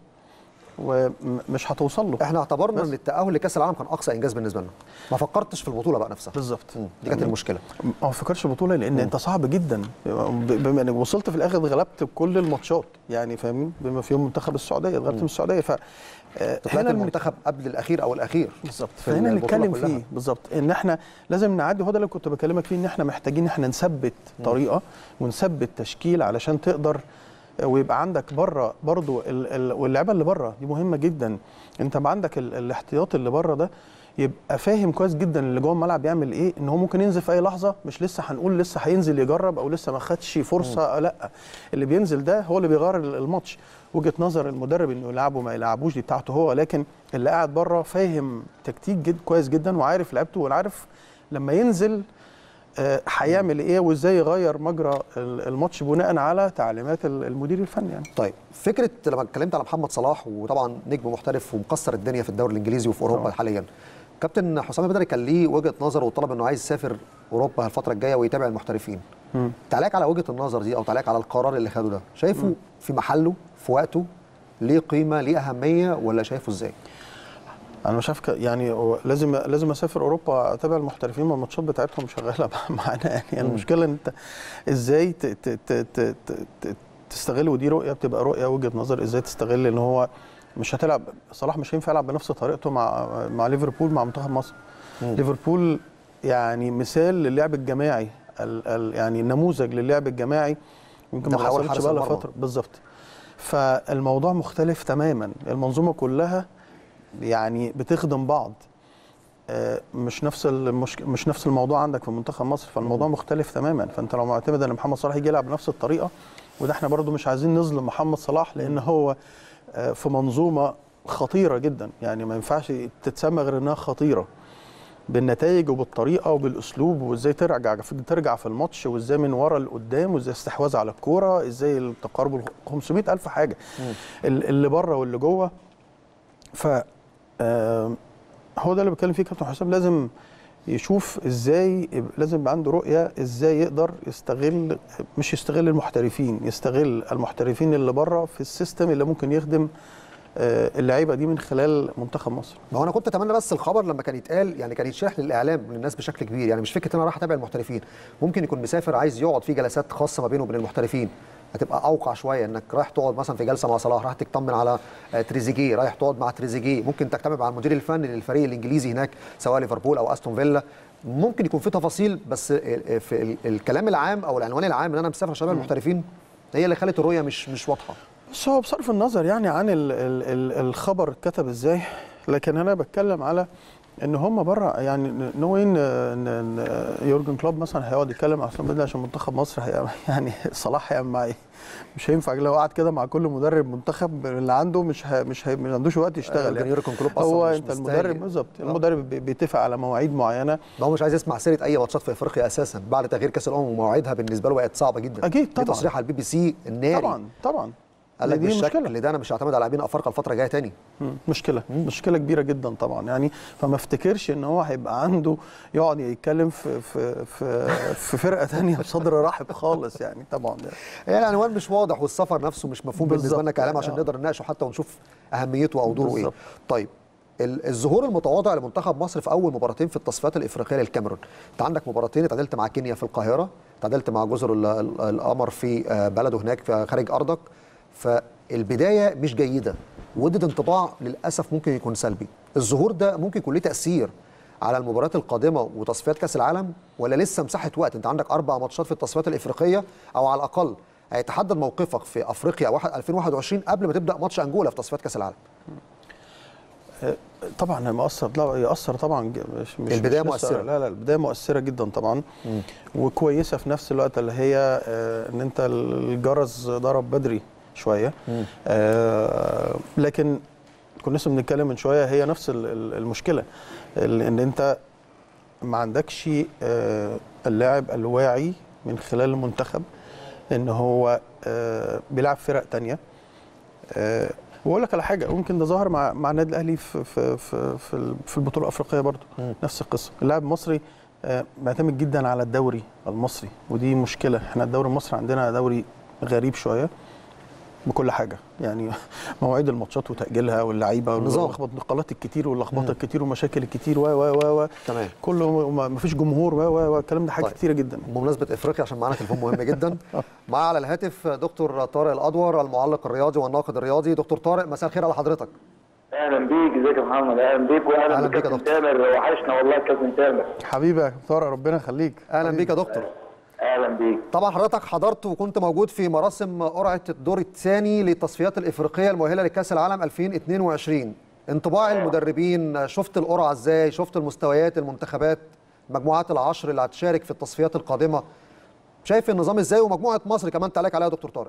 Speaker 2: ومش هتوصل له
Speaker 1: احنا اعتبرنا
Speaker 2: بس.
Speaker 1: ان التاهل لكاس العالم كان اقصى انجاز بالنسبه لنا ما فكرتش في البطوله بقى نفسها
Speaker 2: بالظبط
Speaker 1: مم. دي كانت المشكله
Speaker 2: ما فكرش بطوله لان انت صعب جدا ب- بما انك وصلت في الاخر اتغلبت كل الماتشات يعني فاهمين بما فيهم منتخب السعوديه اتغلبت من السعوديه ف آه،
Speaker 1: طلعت
Speaker 2: هنا
Speaker 1: المنتخب قبل الاخير او الاخير
Speaker 2: بالظبط
Speaker 1: في
Speaker 2: فهنا
Speaker 1: البطولة
Speaker 2: نتكلم
Speaker 1: كلها.
Speaker 2: فيه بالظبط ان احنا لازم نعدي هو ده اللي كنت بكلمك فيه ان احنا محتاجين ان احنا نثبت طريقه ونثبت تشكيل علشان تقدر ويبقى عندك بره برضو ال- ال- واللعيبه اللي بره دي مهمه جدا انت بقى عندك ال- الاحتياط اللي بره ده يبقى فاهم كويس جدا اللي جوه الملعب يعمل ايه ان هو ممكن ينزل في اي لحظه مش لسه هنقول لسه هينزل يجرب او لسه ما خدش فرصه لا اللي بينزل ده هو اللي بيغير ال- الماتش وجهه نظر المدرب انه يلعبه ما يلعبوش دي بتاعته هو لكن اللي قاعد بره فاهم تكتيك جد كويس جدا وعارف لعبته وعارف لما ينزل آه، هيعمل ايه وازاي يغير مجرى ال- الماتش بناء على تعليمات ال- المدير الفني يعني
Speaker 1: طيب فكره لما اتكلمت على محمد صلاح وطبعا نجم محترف ومكسر الدنيا في الدوري الانجليزي وفي اوروبا
Speaker 2: طبعا.
Speaker 1: حاليا كابتن حسام البدري كان ليه وجهه نظر وطلب انه عايز يسافر اوروبا الفتره الجايه ويتابع المحترفين
Speaker 2: مم.
Speaker 1: تعليق على وجهه النظر دي او تعليق على القرار اللي خده ده شايفه في محله في وقته ليه قيمه ليه اهميه ولا شايفه ازاي
Speaker 2: انا شايف ك- يعني هو لازم لازم اسافر اوروبا اتابع المحترفين ما الماتشات بتاعتهم شغاله معانا يعني, يعني المشكله ان انت ازاي ت ت ت ت ت ت تستغل ودي رؤيه بتبقى رؤيه وجهه نظر ازاي تستغل ان هو مش هتلعب صلاح مش هينفع يلعب بنفس طريقته مع مع ليفربول مع منتخب مصر ليفربول يعني مثال للعب الجماعي ال ال يعني نموذج للعب الجماعي يمكن
Speaker 1: ده
Speaker 2: ما
Speaker 1: من أول
Speaker 2: حصلتش
Speaker 1: حارس
Speaker 2: بقى لها
Speaker 1: المرمى.
Speaker 2: فتره بالظبط فالموضوع مختلف تماما المنظومه كلها يعني بتخدم بعض آه، مش نفس المشك... مش نفس الموضوع عندك في منتخب مصر فالموضوع مختلف تماما فانت لو معتمد ان محمد صلاح يجي يلعب بنفس الطريقه وده احنا برضو مش عايزين نظلم محمد صلاح لان هو آه، في منظومه خطيره جدا يعني ما ينفعش تتسمى غير انها خطيره بالنتائج وبالطريقه وبالاسلوب وازاي ترجع ترجع في الماتش وازاي من ورا لقدام وازاي استحواذ على الكوره ازاي التقارب 500 الف حاجه ال- اللي بره واللي جوه ف آم، هو ده اللي بتكلم فيه كابتن حسام لازم يشوف ازاي يبقى- لازم يبقى عنده رؤيه ازاي يقدر يستغل مش يستغل المحترفين يستغل المحترفين اللي بره في السيستم اللي ممكن يخدم آه، اللعيبه دي من خلال منتخب مصر
Speaker 1: ما هو انا كنت اتمنى بس الخبر لما كان يتقال يعني كان يتشرح للاعلام للناس بشكل كبير يعني مش فكره ان انا رايح اتابع المحترفين ممكن يكون مسافر عايز يقعد في جلسات خاصه ما بينه وبين المحترفين هتبقى اوقع شويه انك رايح تقعد مثلا في جلسه مع صلاح رايح تطمن على آه، تريزيجيه رايح تقعد مع تريزيجيه ممكن تجتمع مع المدير الفني للفريق الانجليزي هناك سواء ليفربول او استون فيلا ممكن يكون في تفاصيل بس ال- في ال- الكلام العام او العنوان العام ان انا مسافر عشان أتابع المحترفين هي اللي خلت الرؤيه مش مش واضحه
Speaker 2: بس هو بصرف النظر يعني عن ال ال ال الخبر اتكتب ازاي لكن انا بتكلم على ان هم بره يعني نوين ان إن يورجن كلوب مثلا هيقعد يتكلم مع حسام بدري عشان منتخب مصر هي يعني صلاح هيعمل معاه ايه؟ مش هينفع لو قعد كده مع كل مدرب منتخب اللي عنده مش ه... مش هي... ما عندوش وقت يشتغل
Speaker 1: يورجن
Speaker 2: يعني.
Speaker 1: يورجن كلوب أصلاً
Speaker 2: هو
Speaker 1: مش
Speaker 2: انت
Speaker 1: مستاهل.
Speaker 2: المدرب بالظبط
Speaker 1: آه.
Speaker 2: المدرب بي- بيتفق على مواعيد معينه
Speaker 1: ما هو مش عايز يسمع سيره اي ماتشات في افريقيا اساسا بعد تغيير كاس الامم ومواعيدها بالنسبه له بقت صعبه جدا
Speaker 2: أكيد
Speaker 1: دي
Speaker 2: طبعاً.
Speaker 1: تصريح على البي بي سي الناري
Speaker 2: طبعا طبعا
Speaker 1: قال لك
Speaker 2: دي
Speaker 1: بالشكل
Speaker 2: مشكله
Speaker 1: ده انا مش هعتمد على لاعبين افارقه الفتره الجايه تاني
Speaker 2: مم. مشكله مشكله كبيره جدا طبعا يعني فما افتكرش ان هو هيبقى عنده يقعد يتكلم في في في, في فرقه تانية بصدر رحب خالص يعني طبعا
Speaker 1: هي العنوان مش واضح والسفر نفسه مش مفهوم بالنسبه
Speaker 2: بالظبط.
Speaker 1: لنا كاعلام عشان
Speaker 2: آه.
Speaker 1: نقدر نناقشه حتى ونشوف اهميته او دوره ايه
Speaker 2: بالظبط.
Speaker 1: طيب ال- الظهور المتواضع لمنتخب مصر في اول مباراتين في التصفيات الافريقيه للكاميرون انت عندك مباراتين اتعادلت مع كينيا في القاهره اتعادلت مع جزر ال- ال- القمر في آه، بلده هناك في خارج ارضك فالبدايه مش جيده وادت انطباع للاسف ممكن يكون سلبي الظهور ده ممكن يكون ليه تاثير على المباريات القادمه وتصفيات كاس العالم ولا لسه مساحه وقت انت عندك اربع ماتشات في التصفيات الافريقيه او على الاقل هيتحدد موقفك في افريقيا واحد- 2021 قبل ما تبدا ماتش انجولا في تصفيات كاس العالم
Speaker 2: طبعا مؤثر لا يأثر طبعا ج- مش مش
Speaker 1: البداية
Speaker 2: مش لسه-
Speaker 1: مؤثرة.
Speaker 2: لا لا البدايه مؤثره جدا طبعا وكويسه في نفس الوقت اللي هي آه، ان انت الجرس ضرب بدري شويه آه، لكن كنا لسه بنتكلم من شويه هي نفس ال- ال- المشكله ال- ان انت ما عندكش آه، اللاعب الواعي من خلال المنتخب ان هو آه، بيلعب فرق تانية آه، واقول لك على حاجه ممكن ده ظهر مع مع النادي الاهلي في في في في, ال- في البطوله الافريقيه برضو
Speaker 1: مم.
Speaker 2: نفس القصه اللاعب المصري آه، معتمد جدا على الدوري المصري ودي مشكله احنا الدوري المصري عندنا دوري غريب شويه بكل حاجه يعني مواعيد الماتشات وتاجيلها واللعيبه
Speaker 1: نظام.
Speaker 2: والنقلات الكتير واللخبطه الكتير والمشاكل الكتير و و و و
Speaker 1: تمام.
Speaker 2: كله ما فيش جمهور و و و الكلام ده حاجات
Speaker 1: طيب.
Speaker 2: كتيره جدا
Speaker 1: بمناسبه افريقيا عشان معانا تليفون مهم جدا معايا على الهاتف دكتور طارق الادور المعلق الرياضي والناقد الرياضي دكتور طارق مساء الخير على حضرتك
Speaker 3: اهلا بيك ازيك يا محمد اهلا بيك واهلا
Speaker 1: أهلا بيك يا
Speaker 3: بكابتن
Speaker 1: دكتور.
Speaker 3: تامر وحشنا والله كابتن تامر
Speaker 2: حبيبي يا طارق ربنا يخليك
Speaker 1: اهلا بيك يا دكتور
Speaker 3: اهلا بيك
Speaker 1: طبعا حضرتك حضرت وكنت موجود في مراسم قرعه الدور الثاني للتصفيات الافريقيه المؤهله لكاس العالم 2022 انطباع المدربين شفت القرعه ازاي شفت المستويات المنتخبات مجموعات العشر اللي هتشارك في التصفيات القادمه شايف النظام ازاي ومجموعه مصر كمان تعليق عليها يا دكتور طارق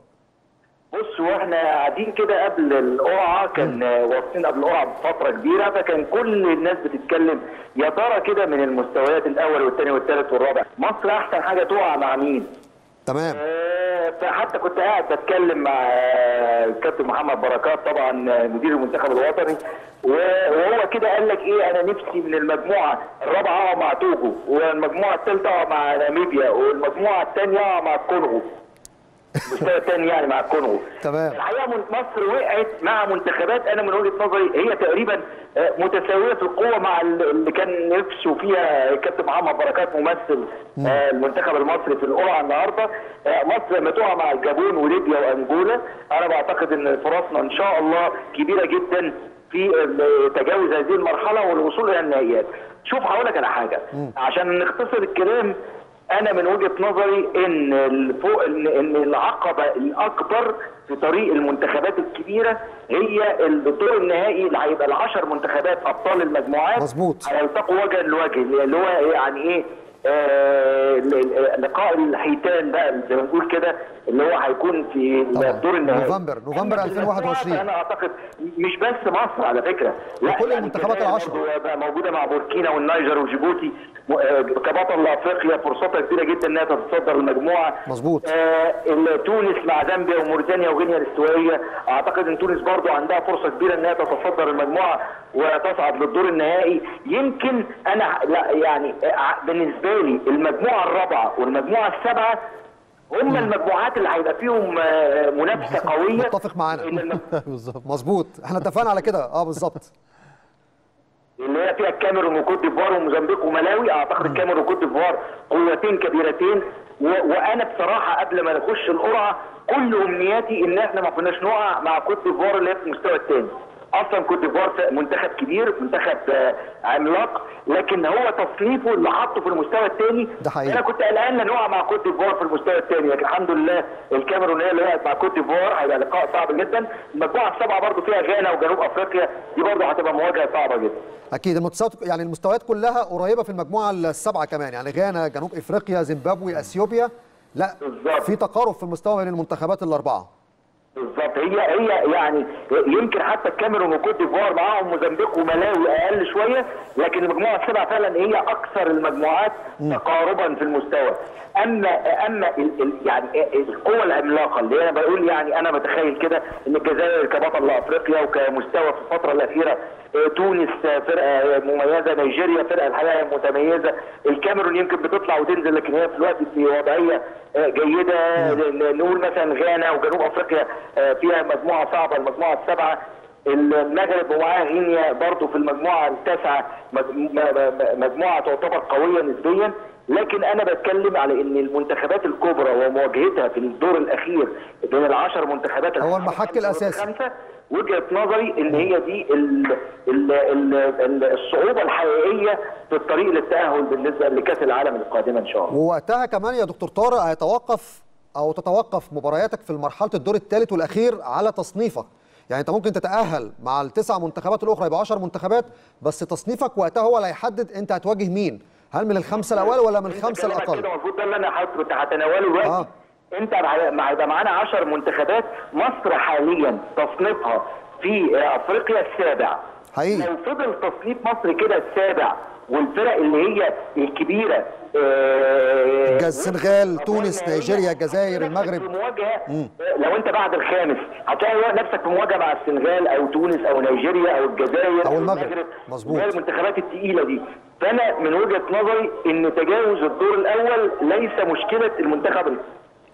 Speaker 3: بص واحنا قاعدين كده قبل القرعه كان واصلين قبل القرعه بفتره كبيره فكان كل الناس بتتكلم يا ترى كده من المستويات الاول والثاني والثالث والرابع مصر احسن حاجه تقع مع مين؟
Speaker 1: تمام
Speaker 3: آه، فحتى كنت قاعد بتكلم مع آه، الكابتن محمد بركات طبعا آه، مدير المنتخب الوطني و- وهو كده قال لك ايه انا نفسي من المجموعه الرابعه اقع مع توجو والمجموعه الثالثه اقع مع ناميبيا والمجموعه الثانيه اقع مع الكونغو المستوى الثاني يعني مع الكونغو
Speaker 1: تمام.
Speaker 3: الحقيقه من- مصر وقعت مع منتخبات انا من وجهه نظري هي تقريبا آه، متساويه في القوه مع ال- اللي كان نفسه فيها الكابتن محمد بركات ممثل آه، المنتخب المصري في القرعه النهارده آه، مصر لما تقع مع الجابون وليبيا وانجولا انا بعتقد ان فرصنا ان شاء الله كبيره جدا في ال- تجاوز هذه المرحله والوصول الى النهائيات شوف هقول لك على حاجه عشان نختصر الكلام انا من وجهه نظري ان الفوق ان إن العقبه الاكبر في طريق المنتخبات الكبيره هي الدور النهائي اللي هيبقى العشر منتخبات ابطال المجموعات
Speaker 1: مظبوط.
Speaker 3: هيلتقوا وجها لوجه اللي هو يعني ايه آه، ل- ل- لقاء الحيتان بقى زي ما بنقول كده اللي هو هيكون في
Speaker 1: طبعاً.
Speaker 3: الدور النهائي
Speaker 1: نوفمبر- نوفمبر
Speaker 3: أما في
Speaker 1: 2021.
Speaker 3: المجموعات انا اعتقد مش بس مصر على فكره لا
Speaker 1: وكل
Speaker 3: يعني
Speaker 1: المنتخبات
Speaker 3: كمان
Speaker 1: العشرة.
Speaker 3: برضو بقى موجوده مع بوركينا والنيجر وجيبوتي م- آه، كبطل لافريقيا فرصتها كبيره جدا انها تتصدر المجموعه
Speaker 1: مظبوط.
Speaker 3: آه ال- تونس مع زامبيا وموريتانيا وغينيا الاستوائيه اعتقد ان تونس برضو عندها فرصه كبيره انها تتصدر المجموعه وتصعد للدور النهائي يمكن انا لا يعني آه، بالنسبه لي المجموعه الرابعه والمجموعه السابعه هم المجموعات اللي هيبقى فيهم آه، منافسه قويه
Speaker 1: متفق معانا.
Speaker 3: لأن الم-
Speaker 2: بالظبط
Speaker 1: مظبوط احنا اتفقنا على كده اه بالظبط
Speaker 3: اللي هي فيها الكاميرون وكوت ديفوار وموزمبيق وملاوي اعتقد الكاميرون وكوت ديفوار قوتين كبيرتين و... وانا بصراحه قبل ما نخش القرعه كل امنياتي ان احنا ما كناش نقع مع كوت ديفوار اللي هي في المستوى الثاني اصلا كوت ديفوار ف- منتخب كبير منتخب آه، عملاق لكن هو تصنيفه اللي حطه في المستوى الثاني
Speaker 1: ده حقيقي.
Speaker 3: انا كنت قلقان ان نقع مع كوت ديفوار في المستوى الثاني لكن الحمد لله الكاميرون هي اللي وقعت مع كوت ديفوار هيبقى لقاء صعب جدا المجموعه السبعه برضو فيها غانا وجنوب افريقيا دي برضو هتبقى مواجهه صعبه جدا
Speaker 1: اكيد المستويات يعني المستويات كلها قريبه في المجموعه السبعه كمان يعني غانا جنوب افريقيا زيمبابوي اثيوبيا لا
Speaker 3: بالظبط.
Speaker 1: في تقارب في المستوى بين المنتخبات الاربعه
Speaker 3: بالظبط هي هي يعني يمكن حتى الكاميرون وكوت ديفوار معاهم موزمبيق وملاوي اقل شويه لكن المجموعه السبعه فعلا هي اكثر المجموعات تقاربا في المستوى اما اما ال ال يعني القوه العملاقه اللي انا بقول يعني انا بتخيل كده ان الجزائر كبطل لافريقيا وكمستوى في الفتره الاخيره آه، تونس آه، فرقه مميزه نيجيريا فرقه الحقيقه متميزه الكاميرون يمكن بتطلع وتنزل لكن هي في الوقت في وضعيه آه، جيده ن- نقول مثلا غانا وجنوب افريقيا آه، فيها مجموعه صعبه المجموعه السبعه المغرب ومعاها غينيا برضه في المجموعه التاسعه مج- م- م- مجموعه تعتبر قويه نسبيا لكن انا بتكلم على ان المنتخبات الكبرى ومواجهتها في الدور الاخير بين العشر منتخبات
Speaker 1: هو
Speaker 3: الخمسة
Speaker 1: المحك الأساسي.
Speaker 3: والخمسة، وجهه نظري ان هي دي ال ال ال ال الصعوبه الحقيقيه في الطريق للتاهل بالنسبه لكاس العالم القادمه ان شاء الله
Speaker 1: ووقتها كمان يا دكتور طارق هيتوقف او تتوقف مبارياتك في مرحله الدور الثالث والاخير على تصنيفك يعني انت ممكن تتاهل مع التسع منتخبات الاخرى يبقى 10 منتخبات بس تصنيفك وقتها هو اللي هيحدد انت هتواجه مين هل من الخمسه الاوائل ولا من
Speaker 3: انت
Speaker 1: الخمسه
Speaker 3: كلامك
Speaker 1: الاقل
Speaker 3: كده المفروض ده اللي انا حاطه كنت هتناوله دلوقتي
Speaker 1: آه.
Speaker 3: انت مع- مع- هيبقى معانا 10 منتخبات مصر حاليا تصنيفها في آه، افريقيا السابع
Speaker 1: حقيقي.
Speaker 3: لو فضل تصنيف مصر كده السابع والفرق اللي هي الكبيره آه،
Speaker 1: الجز- السنغال،
Speaker 3: وسط
Speaker 1: تونس،
Speaker 3: أفريقيا،
Speaker 1: نيجيريا،
Speaker 3: هي
Speaker 1: الجزائر،
Speaker 3: هتلاقي نفسك
Speaker 1: المغرب.
Speaker 3: في مواجهه لو انت بعد الخامس هتلاقي نفسك في مواجهه مع السنغال او تونس او نيجيريا او الجزائر
Speaker 1: أو المغرب. مظبوط.
Speaker 3: اللي هي المنتخبات الثقيله دي فانا من وجهه نظري ان تجاوز الدور الاول ليس مشكله المنتخب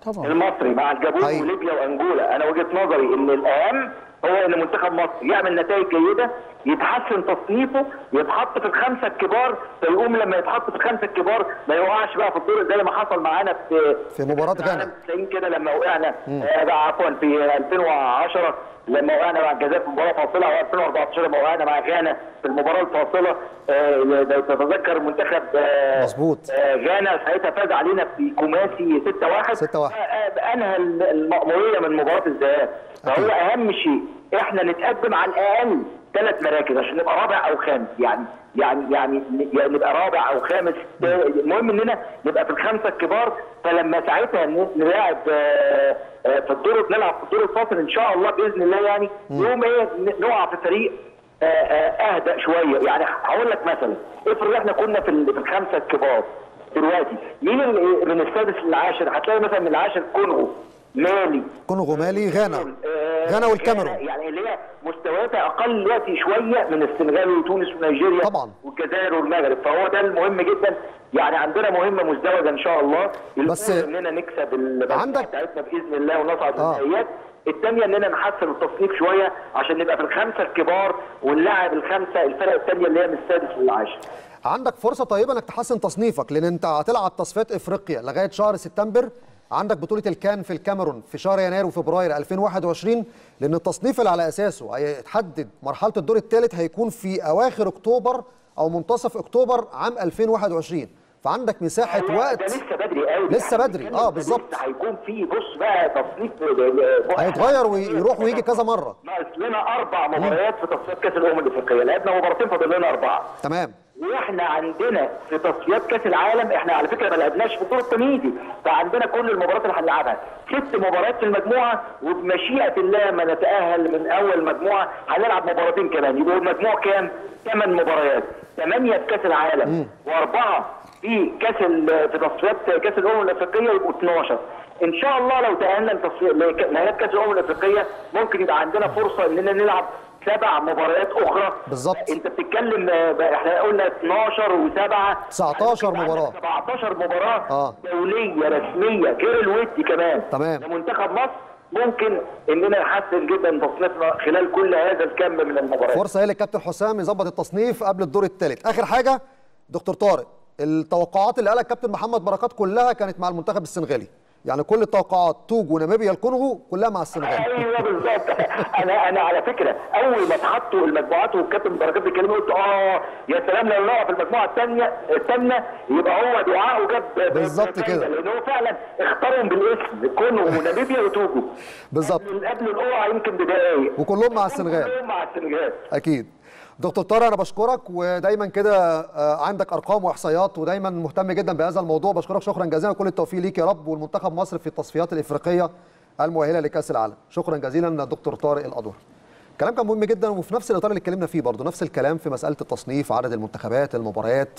Speaker 2: طبعا.
Speaker 3: المصري مع الجابون
Speaker 1: حقيقي.
Speaker 3: وليبيا وانجولا انا وجهه نظري ان الاهم هو ان منتخب مصر يعمل نتائج جيده يتحسن تصنيفه يتحط في الخمسه الكبار فيقوم لما يتحط في الخمسه الكبار ما يوقعش بقى في الدور زي ما حصل معانا في
Speaker 1: في مباراة غانا.
Speaker 3: 90 كده لما وقعنا آه بقى عفوا في 2010 لما وقعنا مع الجزائر في مباراه فاصله او 2014 لما وقعنا مع غانا في المباراه الفاصله آه لو تتذكر منتخب آه
Speaker 1: مظبوط.
Speaker 3: آه غانا ساعتها فاز علينا في كوماسي 6-1
Speaker 1: 6-1.
Speaker 3: آه، آه، انهى المأموريه من مباراه الذهاب
Speaker 1: أكيد.
Speaker 3: فهو اهم شيء احنا نتقدم على الاقل ثلاث مراكز عشان نبقى رابع او خامس يعني يعني يعني ن- يعني نبقى رابع او خامس آه، المهم اننا نبقى في الخمسه الكبار فلما ساعتها ن- نلاعب آه، آه، في الدور نلعب في الدور الفاصل ان شاء الله باذن الله يعني يوم ايه ن- نقع في فريق آه، آه، اهدأ شويه يعني هقول لك مثلا افرض احنا كنا في ال- في الخمسه الكبار دلوقتي مين اللي من السادس للعاشر هتلاقي مثلا من العاشر كونغو مالي
Speaker 1: كونغو مالي غانا
Speaker 3: آه،
Speaker 1: غانا والكاميرون
Speaker 3: يعني اللي هي مستوياتها اقل دلوقتي شويه من السنغال وتونس ونيجيريا
Speaker 1: طبعاً.
Speaker 3: والجزائر والمغرب فهو ده المهم جدا يعني عندنا مهمه مزدوجه ان شاء الله
Speaker 1: بس-
Speaker 3: الأولى اننا نكسب المجموعة
Speaker 1: عندك-
Speaker 3: بتاعتنا باذن الله ونصعد
Speaker 1: آه.
Speaker 3: النهائيات الثانيه اننا نحسن التصنيف شويه عشان نبقى في الخمسه الكبار ونلاعب الخمسه الفرق الثانيه اللي هي من السادس للعاشر
Speaker 1: عندك فرصه طيبه انك تحسن تصنيفك لان انت هتلعب تصفيات افريقيا لغايه شهر سبتمبر عندك بطوله الكان في الكاميرون في شهر يناير وفبراير 2021 لان التصنيف اللي على اساسه هيتحدد مرحله الدور الثالث هيكون في اواخر اكتوبر او منتصف اكتوبر عام 2021 فعندك مساحه
Speaker 3: هو
Speaker 1: وقت
Speaker 3: ده لسه بدري قوي
Speaker 1: لسه
Speaker 3: يعني
Speaker 1: بدري،
Speaker 3: بنتكلم
Speaker 1: آه،
Speaker 3: في
Speaker 1: بالظبط.
Speaker 3: لسه هيكون في بص بقى تصنيف
Speaker 1: هيتغير ويروح ويجي كذا مره
Speaker 3: ناقص لنا اربع مباريات في تصفيات كاس الامم الافريقيه لعبنا مباراتين فاضل لنا اربعه
Speaker 1: تمام
Speaker 3: واحنا عندنا في تصفيات كاس العالم احنا على فكره ما لعبناش في الدور التمهيدي فعندنا كل المباريات اللي هنلعبها ست مباريات في المجموعه وبمشيئه الله ما نتاهل من اول مجموعه هنلعب مباراتين كمان يبقوا المجموع كام؟ ثمان مباريات ثمانيه في كاس العالم واربعه في كاس ال- في تصفيات كاس الامم الافريقيه يبقوا 12 ان شاء الله لو تاهلنا لتصفي- لنهائيات كاس الامم الافريقيه ممكن يبقى عندنا فرصه اننا نلعب سبع مباريات اخرى
Speaker 1: بالظبط.
Speaker 3: انت بتتكلم آه، بقى احنا قلنا 12 و7
Speaker 1: 19 مباراة.
Speaker 3: 17 مباراه
Speaker 1: آه.
Speaker 3: دوليه رسميه غير الودي كمان
Speaker 1: تمام.
Speaker 3: لمنتخب مصر ممكن اننا نحسن جدا تصنيفنا خلال كل هذا الكم من المباريات
Speaker 1: فرصه هي للكابتن حسام يظبط التصنيف قبل الدور الثالث اخر حاجه دكتور طارق التوقعات اللي قالها الكابتن محمد بركات كلها كانت مع المنتخب السنغالي يعني كل التوقعات توجو ناميبيا الكونغو كلها مع السنغال
Speaker 3: ايوه بالظبط انا انا على فكره اول ما اتحطوا المجموعات والكابتن بركات بيتكلموا قلت اه يا سلام لو نقع في المجموعه الثانيه الثامنه يبقى هو دعاءه جاب
Speaker 1: بالظبط
Speaker 3: فايدة،
Speaker 1: كده.
Speaker 3: لان هو فعلا اختارهم بالاسم كونغو وناميبيا وتوجو
Speaker 1: بالظبط.
Speaker 3: قبل قبل القرعه يمكن بدقائق
Speaker 1: وكلهم مع السنغال.
Speaker 3: كلهم مع السنغال
Speaker 1: اكيد دكتور طارق انا بشكرك ودايما كده آه، عندك ارقام واحصائيات ودايما مهتم جدا بهذا الموضوع بشكرك شكرا جزيلا كل التوفيق ليك يا رب والمنتخب مصر في التصفيات الافريقيه المؤهله لكاس العالم شكرا جزيلا دكتور طارق الادور كلام كان مهم جدا وفي نفس الاطار اللي اتكلمنا فيه برضه نفس الكلام في مساله التصنيف عدد المنتخبات المباريات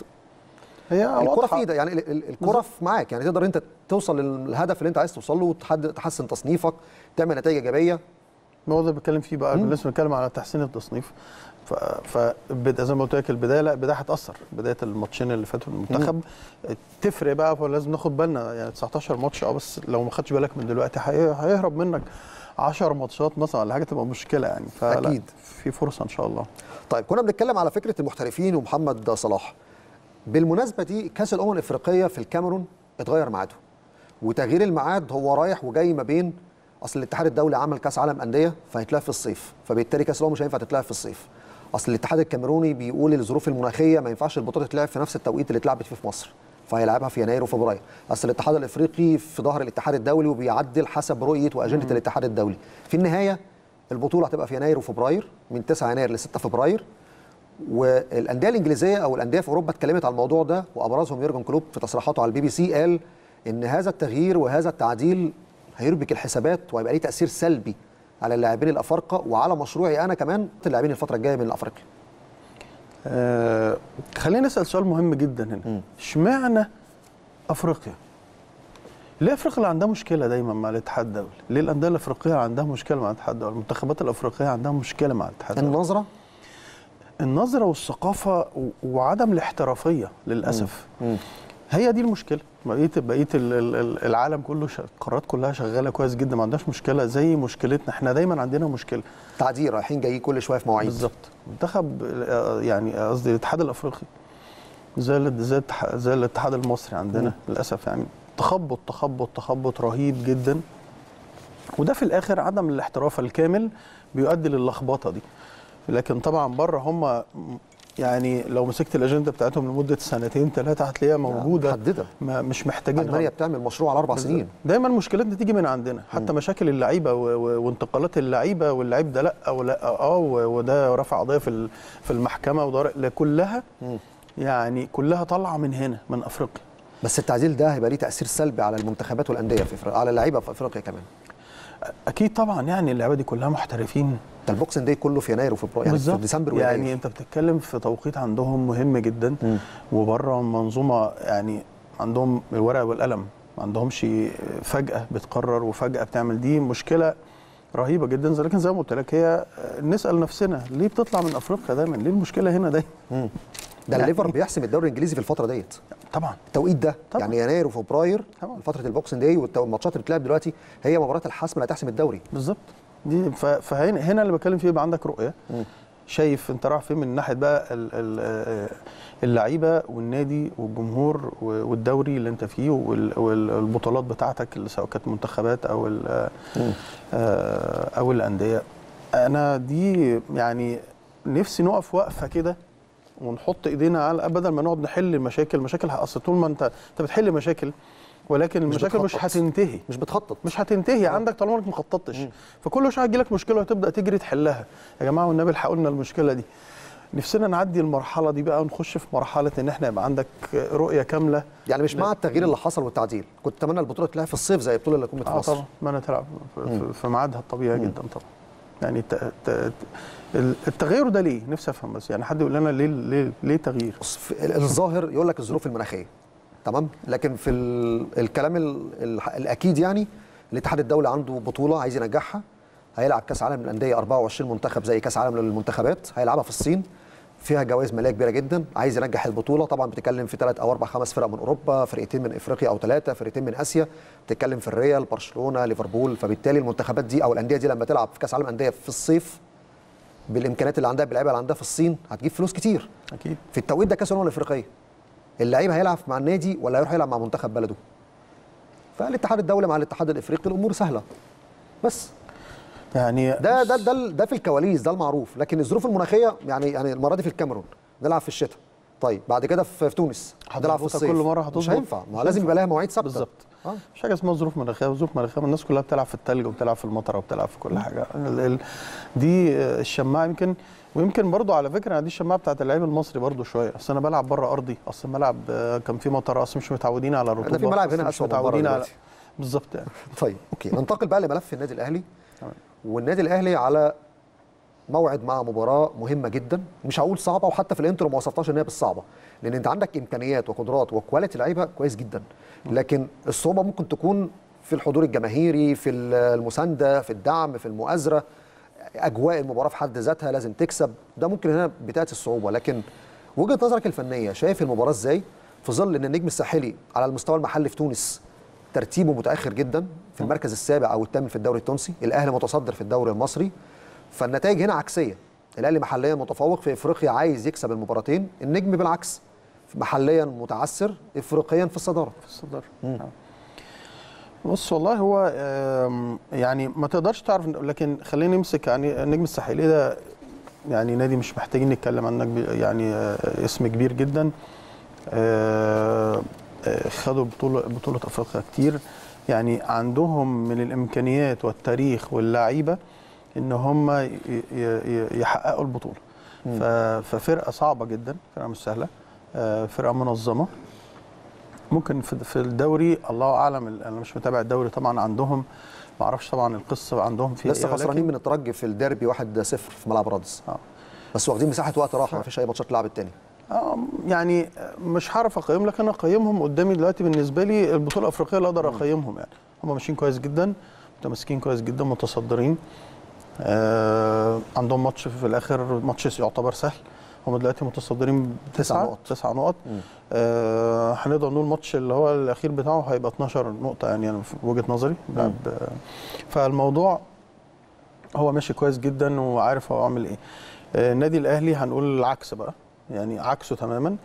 Speaker 2: هي
Speaker 1: الكره في
Speaker 2: واضحة.
Speaker 1: ايدك يعني ال- ال- الكره في معاك يعني تقدر انت توصل للهدف اللي انت عايز توصل له وتحد- تحسن تصنيفك تعمل نتائج ايجابيه
Speaker 2: ما هو ده بتكلم فيه بقى لسه بنتكلم على تحسين التصنيف ف فبدا زي ما قلت لك البدايه لا البدايه هتاثر بدايه الماتشين اللي فاتوا المنتخب تفرق بقى فلازم ناخد بالنا يعني 19 ماتش اه بس لو ما خدتش بالك من دلوقتي هي- هيهرب منك 10 ماتشات مثلا ولا حاجه تبقى مشكله يعني فلا
Speaker 1: أكيد.
Speaker 2: في فرصه ان شاء الله
Speaker 1: طيب كنا بنتكلم على فكره المحترفين ومحمد صلاح بالمناسبه دي كاس الامم الافريقيه في الكاميرون اتغير ميعاده وتغيير الميعاد هو رايح وجاي ما بين اصل الاتحاد الدولي عمل كاس عالم انديه فهيتلعب في الصيف فبالتالي كاس الامم مش هينفع تتلعب في الصيف اصل الاتحاد الكاميروني بيقول الظروف المناخيه ما ينفعش البطوله تتلعب في نفس التوقيت اللي اتلعبت فيه في مصر فهيلعبها في يناير وفبراير اصل الاتحاد الافريقي في ظهر الاتحاد الدولي وبيعدل حسب رؤيه واجنده الاتحاد الدولي في النهايه البطوله هتبقى في يناير وفبراير من 9 يناير ل 6 فبراير والانديه الانجليزيه او الانديه في اوروبا اتكلمت على الموضوع ده وابرزهم يورجن كلوب في تصريحاته على البي بي سي قال ان هذا التغيير وهذا التعديل هيربك الحسابات وهيبقى ليه تاثير سلبي على اللاعبين الافارقه وعلى مشروعي انا كمان اللاعبين الفتره الجايه من افريقيا
Speaker 2: آه خلينا نسال سؤال مهم جدا هنا اشمعنى افريقيا ليه افريقيا اللي عندها مشكله دايما مع الاتحاد الدولي ليه الانديه الافريقيه عندها مشكله مع الاتحاد الدولي المنتخبات الافريقيه عندها مشكله مع الاتحاد الدولي
Speaker 1: النظره
Speaker 2: النظره والثقافه و- وعدم الاحترافيه للاسف هي دي المشكله بقيه بقيه ال- ال- ال- العالم كله ش- القارات كلها شغاله كويس جدا ما عندهاش مشكله زي مشكلتنا احنا دايما عندنا مشكله
Speaker 1: تعديل رايحين جايين كل شويه في مواعيد
Speaker 2: بالظبط منتخب آه، يعني قصدي الاتحاد الافريقي زي ال- زي الاتح- زي الاتحاد المصري عندنا للاسف يعني تخبط تخبط تخبط رهيب جدا وده في الاخر عدم الاحتراف الكامل بيؤدي للخبطه دي لكن طبعا بره هم يعني لو مسكت الاجنده بتاعتهم لمده سنتين ثلاثه هتلاقيها موجوده
Speaker 1: محدده
Speaker 2: ما مش محتاجين
Speaker 1: المانيا بتعمل مشروع على اربع سنين
Speaker 2: دايما مشكلتنا تيجي من عندنا حتى مشاكل اللعيبه و- و- وانتقالات اللعيبه واللعيب ده لا ولا اه و- وده رفع قضيه في ال- في المحكمه وده لا كلها يعني كلها طالعه من هنا من افريقيا
Speaker 1: بس التعديل ده هيبقى ليه تاثير سلبي على المنتخبات والانديه في افريقيا على اللعيبه في افريقيا كمان
Speaker 2: اكيد طبعا يعني اللعيبه دي كلها محترفين
Speaker 1: ده البوكسنج داي كله في يناير وفبراير يعني في ديسمبر ويناير
Speaker 2: يعني انت بتتكلم في توقيت عندهم مهم جدا
Speaker 1: مم.
Speaker 2: وبره منظومه يعني عندهم الورقه والقلم ما عندهمش فجاه بتقرر وفجاه بتعمل دي مشكله رهيبه جدا زي- لكن زي ما قلت لك هي نسال نفسنا ليه بتطلع من افريقيا دايما ليه المشكله هنا دايما
Speaker 1: مم. ده
Speaker 2: يعني-
Speaker 1: الليفر بيحسم الدوري الانجليزي في الفتره ديت
Speaker 2: طبعا
Speaker 1: التوقيت ده
Speaker 2: طبعا.
Speaker 1: يعني يناير وفبراير
Speaker 2: طبعا.
Speaker 1: فتره البوكسنج داي والماتشات اللي بتلعب دلوقتي هي مباراه الحسم اللي هتحسم الدوري
Speaker 2: بالظبط دي ف- فهنا هنا اللي بتكلم فيه يبقى عندك رؤيه شايف انت رايح فين من ناحيه بقى ال- ال- اللعيبه والنادي والجمهور و- والدوري اللي انت فيه وال- والبطولات بتاعتك اللي سواء كانت منتخبات او ال- آه، او الانديه انا دي يعني نفسي نقف وقفه كده ونحط ايدينا على بدل ما نقعد نحل المشاكل مشاكل اصل طول ما انت انت بتحل مشاكل ولكن المشاكل مش
Speaker 1: بتخطط.
Speaker 2: هتنتهي
Speaker 1: مش بتخطط
Speaker 2: مش هتنتهي عندك طالما انك ما خططتش فكل شويه هتجي لك مشكله وتبدا تجري تحلها يا جماعه والنبي الحقوا لنا المشكله دي نفسنا نعدي المرحله دي بقى ونخش في مرحله ان احنا يبقى عندك رؤيه كامله
Speaker 1: يعني مش مع التغيير اللي حصل والتعديل كنت اتمنى البطوله تلعب في الصيف زي البطوله اللي كنت في
Speaker 2: اه
Speaker 1: مصر
Speaker 2: طبعا ما انا تلعب في- في- في ميعادها الطبيعي جدا طبعا يعني الت- الت- التغير ده ليه نفسي افهم بس يعني حد يقول لنا ليه ليه ليه تغيير
Speaker 1: بص، في ال- الظاهر يقول لك الظروف المناخيه تمام لكن في ال- الكلام ال- ال- الاكيد يعني الاتحاد الدولي عنده بطوله عايز ينجحها هيلعب كاس عالم للانديه 24 منتخب زي كاس عالم للمنتخبات هيلعبها في الصين فيها جوائز ماليه كبيره جدا عايز ينجح البطوله طبعا بتتكلم في ثلاث او اربع خمس فرق من اوروبا فرقتين من افريقيا او ثلاثه فرقتين من اسيا بتتكلم في الريال برشلونه ليفربول فبالتالي المنتخبات دي او الانديه دي لما تلعب في كاس عالم الانديه في الصيف بالامكانيات اللي عندها باللعيبه اللي عندها في الصين هتجيب فلوس كتير
Speaker 2: اكيد
Speaker 1: في التوقيت ده كاس الامم الافريقيه اللعيب هيلعب مع النادي ولا هيروح يلعب مع منتخب بلده فالاتحاد الدولي مع الاتحاد الافريقي الامور سهله بس
Speaker 2: يعني
Speaker 1: ده ده ده, ده في الكواليس ده المعروف لكن الظروف المناخيه يعني يعني المره دي في الكاميرون نلعب في الشتاء طيب بعد كده في في تونس هنلعب في
Speaker 2: هتظبطها
Speaker 1: الصيف
Speaker 2: كل مرة
Speaker 1: مش
Speaker 2: هتظبط.
Speaker 1: هينفع ما
Speaker 2: مش
Speaker 1: لازم
Speaker 2: هينفع.
Speaker 1: يبقى لها مواعيد ثابته
Speaker 2: بالظبط
Speaker 1: آه.
Speaker 2: مش حاجه اسمها ظروف مناخيه ظروف مناخيه ما الناس كلها بتلعب في التلج وبتلعب في المطر وبتلعب في كل حاجه ال- ال- دي آه، الشماعه يمكن ويمكن برضو على فكره دي الشماعه بتاعت اللعيب المصري برضو شويه اصل انا بلعب بره ارضي اصل الملعب آه، كان فيه مطر اصل مش متعودين على الرطوبه
Speaker 1: في ملعب
Speaker 2: أصل
Speaker 1: هنا
Speaker 2: مش
Speaker 1: أسوأ من بره
Speaker 2: متعودين على
Speaker 1: دلوقتي.
Speaker 2: بالظبط يعني
Speaker 1: طيب اوكي ننتقل بقى لملف النادي الاهلي
Speaker 2: تمام.
Speaker 1: والنادي الاهلي على موعد مع مباراه مهمه جدا مش هقول صعبه وحتى في الانترو ما وصفتهاش ان هي بالصعبه لان انت عندك امكانيات وقدرات وكواليتي لعيبه كويس جدا لكن الصعوبه ممكن تكون في الحضور الجماهيري في المسانده في الدعم في المؤازره اجواء المباراه في حد ذاتها لازم تكسب ده ممكن هنا بتاتي الصعوبه لكن وجهه نظرك الفنيه شايف المباراه ازاي في ظل ان النجم الساحلي على المستوى المحلي في تونس ترتيبه متاخر جدا في المركز السابع او الثامن في الدوري التونسي الاهلي متصدر في الدوري المصري فالنتائج هنا عكسيه الاهلي محليا متفوق في افريقيا عايز يكسب المباراتين النجم بالعكس محليا متعثر افريقيا في الصداره
Speaker 2: في الصدر آه. بص والله هو آم، يعني ما تقدرش تعرف لكن خلينا نمسك يعني النجم الساحلي ده يعني نادي مش محتاجين نتكلم عنه كبير- يعني آه، اسم كبير جدا آه، آه، خدوا بطولة بطولة افريقيا كتير يعني عندهم من الامكانيات والتاريخ واللعيبه ان هم ي- ي- يحققوا البطوله ف- ففرقه صعبه جدا فرقه مش سهله آه، فرقه منظمه ممكن في في الدوري الله اعلم انا مش متابع الدوري طبعا عندهم ما اعرفش طبعا القصه عندهم فيها
Speaker 1: لسه
Speaker 2: إيه، ولكن-
Speaker 1: خسرانين من الترجي في الديربي 1-0 في ملعب رادس
Speaker 2: آه.
Speaker 1: بس واخدين مساحه وقت راحه ما فيش اي ماتشات لعب التاني
Speaker 2: آه، يعني مش هعرف اقيم لك انا اقيمهم قدامي دلوقتي بالنسبه لي البطوله الافريقيه اللي اقدر اقيمهم يعني هم ماشيين كويس جدا متماسكين كويس جدا متصدرين آه عندهم ماتش في الاخر ماتش يعتبر سهل هم دلوقتي متصدرين
Speaker 1: تسع
Speaker 2: تسعة
Speaker 1: نقط.
Speaker 2: تسع نقط آه هنقدر نقول الماتش اللي هو الاخير بتاعه هيبقى 12 نقطه يعني انا في وجهه نظري لعب آه، فالموضوع هو ماشي كويس جدا وعارف هو عامل ايه آه، النادي الاهلي هنقول العكس بقى يعني عكسه تماما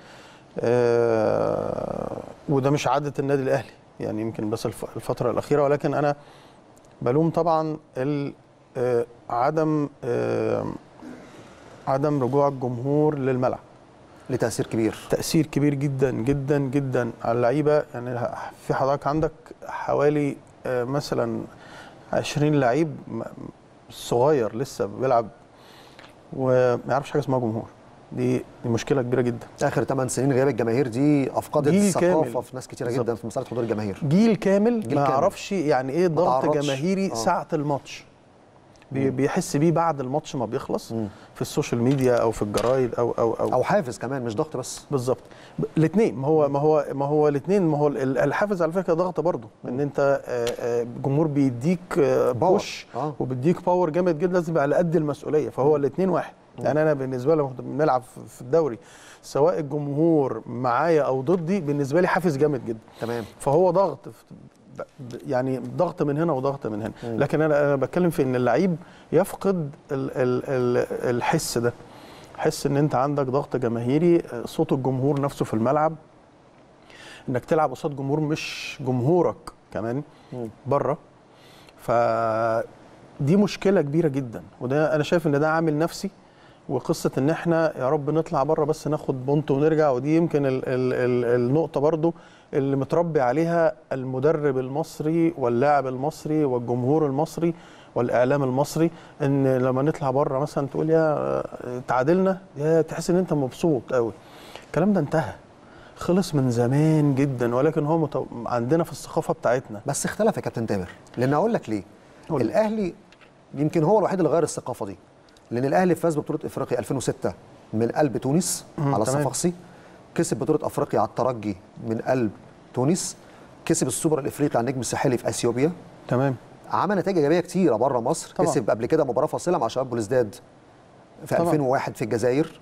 Speaker 2: آه، وده مش عاده النادي الاهلي يعني يمكن بس الف- الفتره الاخيره ولكن انا بلوم طبعا ال- آه، عدم آه، عدم رجوع الجمهور للملعب
Speaker 1: ليه تاثير كبير
Speaker 2: تأثير كبير جدا جدا جدا على اللعيبة يعني في حضرتك عندك حوالي آه، مثلا 20 لعيب م- صغير لسه بيلعب وما يعرفش حاجة اسمها جمهور دي دي مشكلة كبيرة جدا
Speaker 1: اخر 8 سنين غياب الجماهير دي افقدت
Speaker 2: جيل
Speaker 1: ثقافه
Speaker 2: كامل.
Speaker 1: في ناس كتيره
Speaker 2: بالظبط.
Speaker 1: جدا في مساله حضور الجماهير
Speaker 2: جيل كامل
Speaker 1: جيل
Speaker 2: ما
Speaker 1: كامل.
Speaker 2: يعرفش يعني ايه ضغط
Speaker 1: تعرضش.
Speaker 2: جماهيري
Speaker 1: آه.
Speaker 2: ساعة الماتش بي- بيحس بيه بعد الماتش ما بيخلص في السوشيال ميديا او في الجرايد او او او,
Speaker 1: او حافز كمان مش ضغط بس
Speaker 2: بالظبط الاثنين ما هو ما هو ما هو الاثنين ما هو ال- الحافز على فكره ضغط برضه ان انت آه، آه، جمهور بيديك آه،
Speaker 1: باور.
Speaker 2: بوش
Speaker 1: آه.
Speaker 2: وبيديك باور جامد جدا لازم يبقى على قد المسؤوليه فهو الاثنين واحد يعني انا بالنسبه لي لما كنت بنلعب في- في الدوري سواء الجمهور معايا او ضدي بالنسبه لي حافز جامد جدا
Speaker 1: تمام
Speaker 2: فهو ضغط ب- ب- يعني ضغط من هنا وضغط من هنا لكن انا انا بتكلم في ان اللعيب يفقد ال ال ال الحس ده حس ان انت عندك ضغط جماهيري صوت الجمهور نفسه في الملعب انك تلعب قصاد جمهور مش جمهورك كمان بره فدي مشكله كبيره جدا وده انا شايف ان ده عامل نفسي وقصه ان احنا يا رب نطلع بره بس ناخد بونت ونرجع ودي يمكن ال ال ال النقطه برضو اللي متربي عليها المدرب المصري واللاعب المصري والجمهور المصري والاعلام المصري ان لما نطلع بره مثلا تقول يا تعادلنا يا تحس ان انت مبسوط قوي الكلام ده انتهى خلص من زمان جدا ولكن هو متو... عندنا في الثقافه بتاعتنا
Speaker 1: بس اختلف يا كابتن تامر لان اقول لك ليه
Speaker 2: قول لي.
Speaker 1: الاهلي يمكن هو الوحيد اللي غير الثقافه دي لان الاهلي فاز ببطوله افريقيا 2006 من قلب تونس
Speaker 2: مم،
Speaker 1: على
Speaker 2: تمام.
Speaker 1: الصفاقسي كسب بطوله افريقيا على الترجي من قلب تونس كسب السوبر الافريقي على النجم الساحلي في اثيوبيا
Speaker 2: تمام
Speaker 1: عمل نتائج ايجابيه كتيره بره مصر
Speaker 2: طبعا.
Speaker 1: كسب قبل كده مباراه فاصله مع شباب بوليسداد في
Speaker 2: طبعا.
Speaker 1: 2001 في الجزائر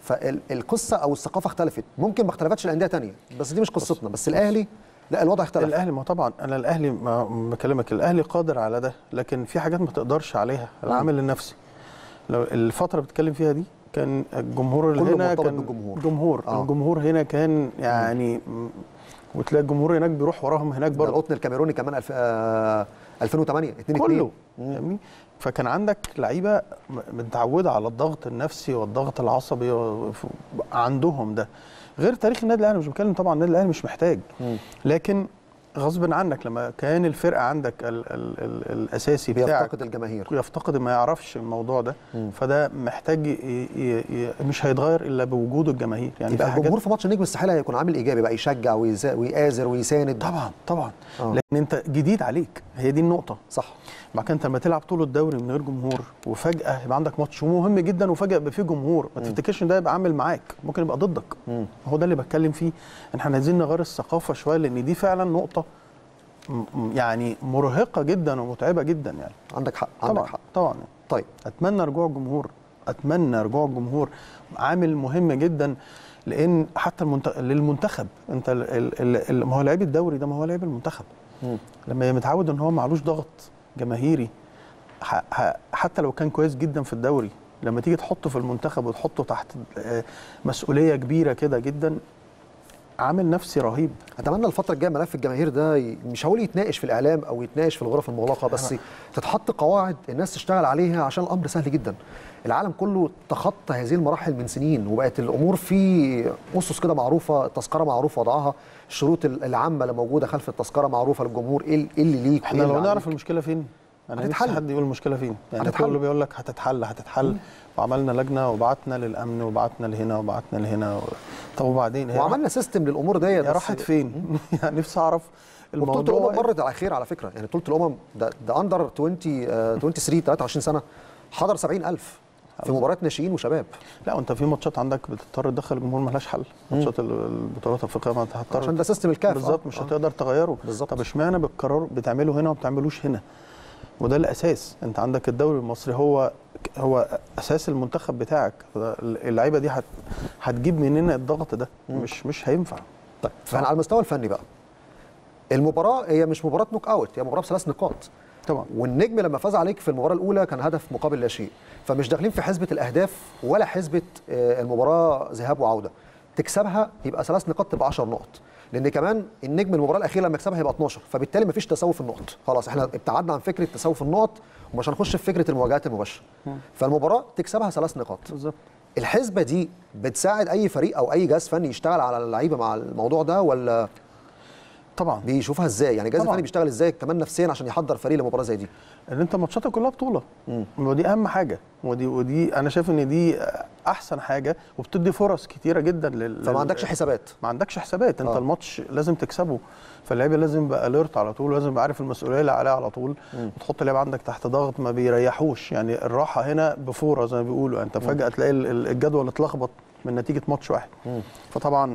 Speaker 1: فالقصه او الثقافه اختلفت ممكن ما اختلفتش الانديه تانية بس دي مش قصتنا بس الاهلي لا الوضع اختلف
Speaker 2: الاهلي ما طبعا انا الاهلي ما بكلمك الاهلي قادر على ده لكن في حاجات ما تقدرش عليها العامل النفسي لو الفتره اللي بتتكلم فيها دي كان الجمهور اللي
Speaker 1: كله
Speaker 2: هنا
Speaker 1: مرتبط
Speaker 2: كان
Speaker 1: بالجمهور.
Speaker 2: جمهور
Speaker 1: آه.
Speaker 2: الجمهور هنا كان يعني م- وتلاقي الجمهور هناك بيروح وراهم هناك
Speaker 1: ده
Speaker 2: برضه
Speaker 1: القطن الكاميروني كمان الف... آه 2008 2
Speaker 2: كله فاهمني فكان عندك لعيبه م- متعوده على الضغط النفسي والضغط العصبي و- ف- عندهم ده غير تاريخ النادي الاهلي مش بتكلم طبعا النادي الاهلي مش محتاج لكن غصب عنك لما كان الفرقه عندك ال ال ال الاساسي بتاعك
Speaker 1: بيفتقد الجماهير
Speaker 2: يفتقد ما يعرفش الموضوع ده فده محتاج ي ي ي مش هيتغير الا بوجود الجماهير يعني
Speaker 1: يبقى
Speaker 2: في حاجات
Speaker 1: الجمهور في ماتش النجم الساحلي هيكون عامل ايجابي بقى يشجع ويزا- ويآزر ويساند
Speaker 2: طبعا طبعا
Speaker 1: آه.
Speaker 2: لان انت جديد عليك هي دي النقطه
Speaker 1: صح
Speaker 2: بعد كده انت لما تلعب طول الدوري من غير جمهور وفجاه يبقى عندك ماتش مهم جدا وفجاه يبقى فيه جمهور ما تفتكرش ان ده يبقى عامل معاك ممكن يبقى ضدك هو ده اللي بتكلم فيه ان احنا عايزين نغير الثقافه شويه لان دي فعلا نقطه م- م- يعني مرهقه جدا ومتعبه جدا يعني
Speaker 1: عندك حق عندك
Speaker 2: طبعا
Speaker 1: حق
Speaker 2: طبعا
Speaker 1: طيب
Speaker 2: اتمنى رجوع الجمهور اتمنى رجوع الجمهور عامل مهم جدا لان حتى المنت... للمنتخب انت ال... ال... ال... ما هو لعيب الدوري ده ما هو لعيب المنتخب لما متعود ان هو معلوش ضغط جماهيري ح... ح... حتى لو كان كويس جدا في الدوري لما تيجي تحطه في المنتخب وتحطه تحت آه، مسؤوليه كبيره كده جدا عامل نفسي رهيب
Speaker 1: اتمنى الفتره الجايه ملف الجماهير ده ي- مش هقول يتناقش في الاعلام او يتناقش في الغرف المغلقه بس تتحط قواعد الناس تشتغل عليها عشان الامر سهل جدا العالم كله تخطى هذه المراحل من سنين وبقت الامور في اسس كده معروفه التذكره معروف وضعها الشروط ال- العامه اللي موجوده خلف التذكره معروفه للجمهور ايه ال- إيه اللي ليك
Speaker 2: احنا
Speaker 1: وإيه
Speaker 2: لو
Speaker 1: اللي
Speaker 2: نعرف
Speaker 1: عليك.
Speaker 2: المشكله فين انا
Speaker 1: هتتحل.
Speaker 2: نفسي حد يقول المشكله فين يعني
Speaker 1: هتتحل.
Speaker 2: كله بيقول لك هتتحل هتتحل وعملنا لجنه وبعتنا للامن وبعتنا لهنا وبعتنا لهنا و... طب وبعدين هي
Speaker 1: وعملنا سيستم للامور ديت
Speaker 2: هي
Speaker 1: بس-
Speaker 2: راحت فين يعني نفسي اعرف
Speaker 1: وبطوله
Speaker 2: الموضوع
Speaker 1: الامم مرت على خير على فكره يعني بطوله الامم ده, ده اندر 20 آه، 23 23 سنه حضر 70000 في مباريات ناشئين وشباب
Speaker 2: لا وانت في ماتشات عندك بتضطر تدخل الجمهور ملهاش حل ماتشات ال- البطولات الافريقيه ما هتضطر
Speaker 1: عشان ده سيستم الكاف
Speaker 2: بالظبط
Speaker 1: آه،
Speaker 2: مش
Speaker 1: آه.
Speaker 2: هتقدر تغيره
Speaker 1: بالظبط.
Speaker 2: طب اشمعنى بتقرروا بتعملوا هنا وما بتعملوش هنا وده الاساس انت عندك الدوري المصري هو هو اساس المنتخب بتاعك اللعيبه دي هت هتجيب مننا الضغط ده مش مش هينفع
Speaker 1: طيب فاحنا على المستوى الفني بقى المباراه هي مش مباراه نوك اوت هي مباراه بثلاث نقاط
Speaker 2: طبعا
Speaker 1: والنجم لما فاز عليك في المباراه الاولى كان هدف مقابل لا شيء فمش داخلين في حسبه الاهداف ولا حسبه آه، المباراه ذهاب وعوده تكسبها يبقى ثلاث نقاط تبقى 10 نقط لان كمان النجم المباراه الاخيره لما يكسبها هيبقى 12 فبالتالي مفيش تساوي في النقط خلاص احنا ابتعدنا عن فكره تساوي في النقط ومش هنخش في فكره المواجهات المباشره فالمباراه تكسبها ثلاث نقاط
Speaker 2: بالظبط
Speaker 1: الحسبه دي بتساعد اي فريق او اي جهاز فني يشتغل على اللعيبه مع الموضوع ده ولا
Speaker 2: طبعا
Speaker 1: بيشوفها ازاي يعني الجهاز
Speaker 2: طبعاً.
Speaker 1: الفني بيشتغل ازاي كمان نفسيا عشان يحضر فريق لمباراه زي دي
Speaker 2: ان انت ماتشاتك كلها بطوله ودي اهم حاجه ودي ودي انا شايف ان دي احسن حاجه وبتدي فرص كتيره جدا لل
Speaker 1: فما عندكش حسابات
Speaker 2: ما عندكش حسابات انت
Speaker 1: آه.
Speaker 2: آه. الماتش لازم تكسبه فاللعيبه لازم يبقى اليرت على طول لازم يبقى عارف المسؤوليه اللي عليها على طول وتحط اللعيبه عندك تحت ضغط ما بيريحوش يعني الراحه هنا بفوره زي ما بيقولوا انت فجاه تلاقي ال- ال- الجدول اتلخبط من نتيجه ماتش واحد فطبعا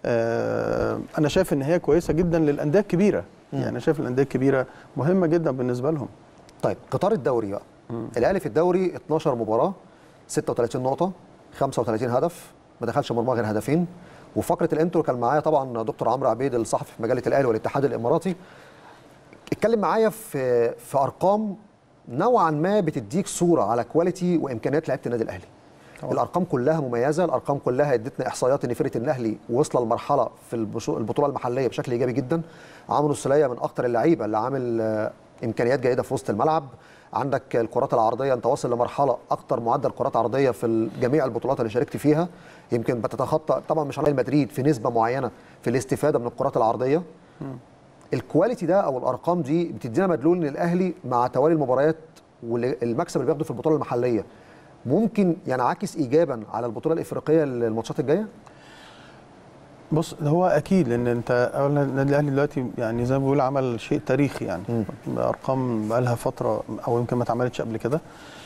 Speaker 2: آه انا شايف ان هي كويسه جدا للانديه الكبيره يعني انا شايف الانديه الكبيره مهمه جدا بالنسبه لهم
Speaker 1: طيب قطار الدوري بقى الاهلي في الدوري 12 مباراه 36 نقطه 35 هدف ما دخلش مرمى غير هدفين وفقره الانترو كان معايا طبعا دكتور عمرو عبيد الصحفي في مجله الاهلي والاتحاد الاماراتي اتكلم معايا في في ارقام نوعا ما بتديك صوره على كواليتي وامكانيات لعيبه النادي الاهلي
Speaker 2: طبعا.
Speaker 1: الارقام كلها مميزه الارقام كلها ادتنا احصائيات ان فرقه الاهلي واصله لمرحله في البشو- البطوله المحليه بشكل ايجابي جدا عمرو السوليه من اكتر اللعيبه اللي عامل آه، امكانيات جيده في وسط الملعب عندك الكرات العرضيه انت واصل لمرحله اكتر معدل كرات عرضيه في ال- جميع البطولات اللي شاركت فيها يمكن بتتخطى طبعا مش ريال مدريد في نسبه معينه في الاستفاده من الكرات العرضيه الكواليتي ده او الارقام دي بتدينا مدلول ان الاهلي مع توالي المباريات والمكسب اللي بياخده في البطوله المحليه ممكن ينعكس ايجابا على البطوله الافريقيه الماتشات الجايه
Speaker 2: بص ده هو اكيد لان انت اولا النادي الاهلي دلوقتي يعني زي ما بيقول عمل شيء تاريخي يعني ارقام بقى لها فتره او يمكن ما اتعملتش قبل كده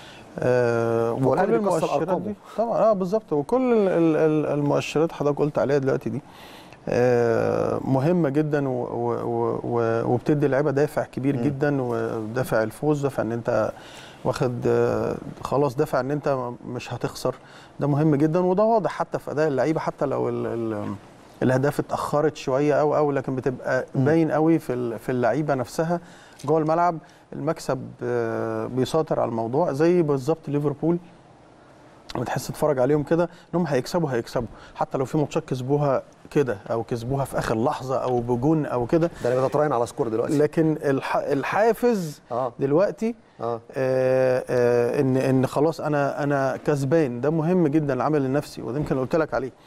Speaker 2: آه
Speaker 1: هو الأهلي
Speaker 2: وكل
Speaker 1: بيكسر
Speaker 2: المؤشرات
Speaker 1: أرقامه.
Speaker 2: دي طبعا اه بالظبط وكل ال- ال- ال- المؤشرات حضرتك قلت عليها دلوقتي دي آه مهمه جدا و- و- و- و- وبتدي اللعيبه دافع كبير جدا ودافع الفوز دافع ان انت واخد آه، خلاص دافع ان انت مش هتخسر ده مهم جدا وده واضح حتى في اداء اللعيبه حتى لو ال ال الاهداف اتاخرت شويه او او لكن بتبقى باين قوي في ال- في اللعيبه نفسها جوه الملعب المكسب آه، بيسيطر على الموضوع زي بالظبط ليفربول بتحس تتفرج عليهم كده انهم هيكسبوا هيكسبوا حتى لو في ماتشات كسبوها كده او كسبوها في اخر لحظه او بجون او كده
Speaker 1: ده اللي بتتراهن على سكور دلوقتي
Speaker 2: لكن الح... الحافز
Speaker 1: اه
Speaker 2: دلوقتي
Speaker 1: اه
Speaker 2: آه آه ان ان خلاص انا انا كسبان ده مهم جدا العمل النفسي وده يمكن قلت لك عليه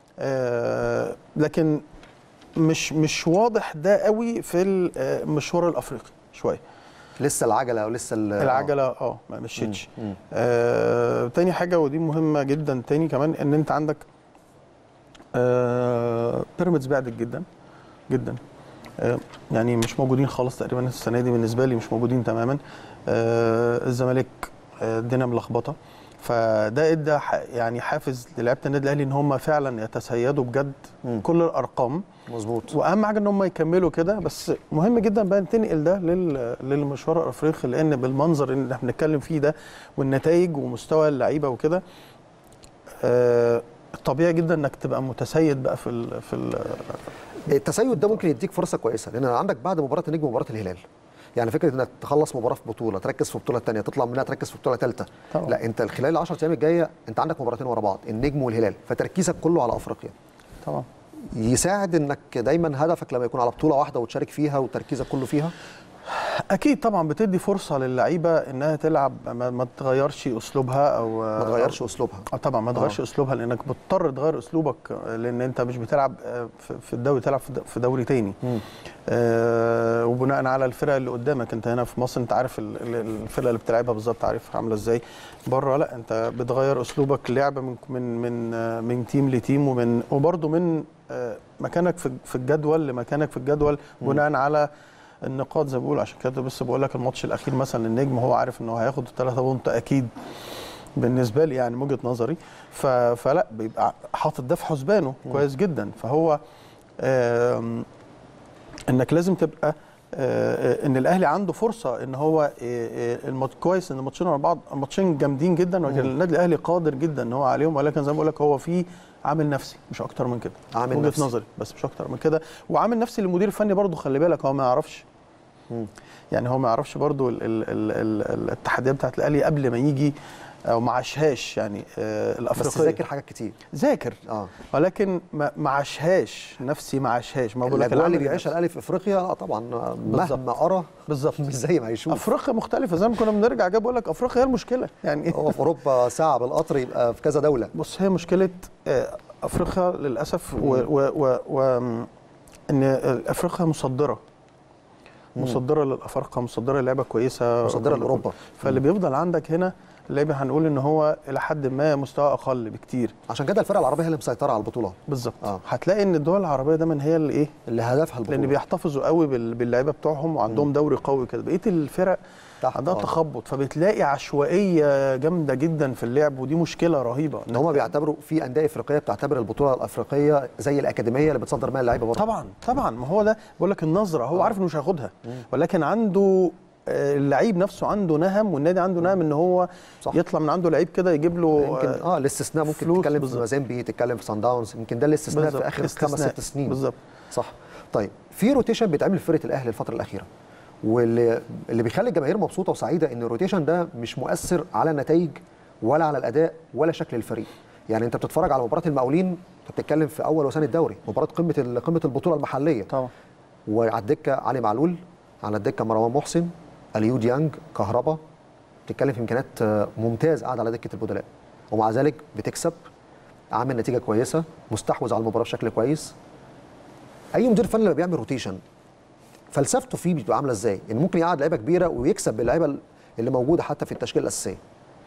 Speaker 2: آه لكن مش مش واضح ده قوي في المشوار الافريقي شويه
Speaker 1: لسه العجله ولسه ال-
Speaker 2: العجله اه ما مشيتش
Speaker 1: مم.
Speaker 2: آه تاني حاجه ودي مهمه جدا تاني كمان ان انت عندك آه بيراميدز بعدت جدا جدا آه يعني مش موجودين خالص تقريبا السنه دي بالنسبه لي مش موجودين تماما آه الزمالك آه، الدنيا ملخبطه فده ادى ح- يعني حافز للعيبه النادي الاهلي ان هم فعلا يتسيدوا بجد
Speaker 1: مم.
Speaker 2: كل الارقام
Speaker 1: مظبوط
Speaker 2: واهم حاجه ان هم يكملوا كده بس مهم جدا بقى تنقل ده لل- للمشوار الافريقي لان بالمنظر اللي احنا بنتكلم فيه ده والنتائج ومستوى اللعيبه وكده آه، طبيعي جدا انك تبقى متسيد بقى في ال في ال
Speaker 1: التسيد ده ممكن يديك فرصه كويسه لان عندك بعد مباراه النجم مباراه الهلال يعني فكره انك تخلص مباراه في بطوله تركز في بطوله ثانيه تطلع منها تركز في بطوله ثالثه
Speaker 2: طبعا.
Speaker 1: لا انت خلال ال 10 ايام الجايه انت عندك مباراتين ورا بعض النجم والهلال فتركيزك كله على افريقيا
Speaker 2: طبعا
Speaker 1: يساعد انك دايما هدفك لما يكون على بطوله واحده وتشارك فيها وتركيزك كله فيها
Speaker 2: اكيد طبعا بتدي فرصه للعيبه انها تلعب ما, ما تغيرش اسلوبها او
Speaker 1: ما تغيرش اسلوبها
Speaker 2: اه طبعا ما تغيرش
Speaker 1: آه.
Speaker 2: اسلوبها لانك بتضطر تغير اسلوبك لان انت مش بتلعب آه، في- في الدوري تلعب في د- في دوري تاني
Speaker 1: مم.
Speaker 2: آه وبناء على الفرق اللي قدامك انت هنا في مصر انت عارف ال- ال- الفرقه اللي بتلعبها بالظبط عارف عامله ازاي بره لا انت بتغير اسلوبك لعب من من من آه، من تيم لتيم ومن وبرده من آه، مكانك في في الجدول لمكانك في الجدول بناء على النقاط زي ما بقول عشان كده بس بقول لك الماتش الاخير مثلا النجم هو عارف انه هياخد الثلاثه بونت اكيد بالنسبه لي يعني من وجهه نظري ف... فلا بيبقى حاطط ده في حسبانه كويس جدا فهو آم، انك لازم تبقى آه، ان الاهلي عنده فرصه ان هو آه، آه، الماتش كويس ان الماتشين ورا بعض الماتشين جامدين جدا ولكن النادي الاهلي قادر جدا ان هو عليهم ولكن زي ما بقول لك هو في عامل نفسي مش اكتر من كده
Speaker 1: عامل
Speaker 2: وجهة
Speaker 1: نفسي.
Speaker 2: نظري بس مش اكتر من كده وعامل نفسي للمدير الفني برضه خلي بالك هو ما يعرفش يعني هو ما يعرفش برضه ال ال ال ال التحديات بتاعت الاهلي قبل ما يجي او ما عاشهاش يعني آه
Speaker 1: بس
Speaker 2: الافريقيه
Speaker 1: ذاكر حاجات كتير
Speaker 2: ذاكر
Speaker 1: اه
Speaker 2: ولكن ما ما عاشهاش نفسي ما عاشهاش ما بقول لك
Speaker 1: الاجواء اللي
Speaker 2: العامل
Speaker 1: بيعيشها
Speaker 2: النفسي.
Speaker 1: الاهلي في افريقيا لا طبعا
Speaker 2: بالظبط.
Speaker 1: مهما ارى
Speaker 2: بالظبط
Speaker 1: مش زي ما يشوف
Speaker 2: افريقيا مختلفه زي ما كنا بنرجع جاي بقول لك افريقيا هي المشكله يعني
Speaker 1: هو في اوروبا ساعه بالقطر يبقى في كذا دوله
Speaker 2: بص هي مشكله آه، افريقيا للاسف و, و, و, و ان افريقيا مصدره مصدره للافارقه مصدره لعبه كويسه
Speaker 1: مصدرة لأوروبا.
Speaker 2: فاللي بيفضل عندك هنا اللعبه هنقول ان هو الى حد ما مستوى اقل بكتير
Speaker 1: عشان كده الفرق العربيه هي اللي مسيطره على البطوله
Speaker 2: بالظبط
Speaker 1: آه.
Speaker 2: هتلاقي ان الدول العربيه دايما هي اللي ايه
Speaker 1: اللي هدفها البطوله
Speaker 2: لان بيحتفظوا قوي بال- باللعيبه بتوعهم وعندهم دوري قوي كده بقيه الفرق
Speaker 1: تحت
Speaker 2: عندها
Speaker 1: آه.
Speaker 2: تخبط فبتلاقي عشوائيه جامده جدا في اللعب ودي مشكله رهيبه
Speaker 1: ان هم بيعتبروا في انديه افريقيه بتعتبر البطوله الافريقيه زي الاكاديميه اللي بتصدر منها اللعيبه برضه
Speaker 2: طبعا طبعا ما هو ده بقول لك النظره هو عارف انه مش هياخدها ولكن عنده آه، اللعيب نفسه عنده نهم والنادي عنده نهم ان هو
Speaker 1: صح.
Speaker 2: يطلع من عنده لعيب كده يجيب له
Speaker 1: يمكن
Speaker 2: آه،
Speaker 1: اه الاستثناء ممكن
Speaker 2: فلوس
Speaker 1: تتكلم في
Speaker 2: بالظبط.
Speaker 1: مازيمبي تتكلم في سان داونز يمكن ده الاستثناء
Speaker 2: بالظبط.
Speaker 1: في اخر خمس
Speaker 2: استثناء.
Speaker 1: ست سنين
Speaker 2: بالظبط.
Speaker 1: صح طيب في روتيشن بيتعمل في فرقه الاهلي الفتره الاخيره واللي اللي بيخلي الجماهير مبسوطه وسعيده ان الروتيشن ده مش مؤثر على النتائج ولا على الاداء ولا شكل الفريق يعني انت بتتفرج على مباراه المقاولين انت بتتكلم في اول وثاني الدوري مباراه قمه ال- قمه البطوله المحليه
Speaker 2: طبعا
Speaker 1: وعلى الدكه علي معلول على الدكه مروان محسن اليو ديانج كهربا بتتكلم في امكانيات آه، ممتاز قاعد على دكه البدلاء ومع ذلك بتكسب عامل نتيجه كويسه مستحوذ على المباراه بشكل كويس اي مدير فني لما بيعمل روتيشن فلسفته فيه بتبقى عامله ازاي؟ ان ممكن يقعد لعيبه كبيره ويكسب باللعيبه اللي موجوده حتى في التشكيله الاساسيه.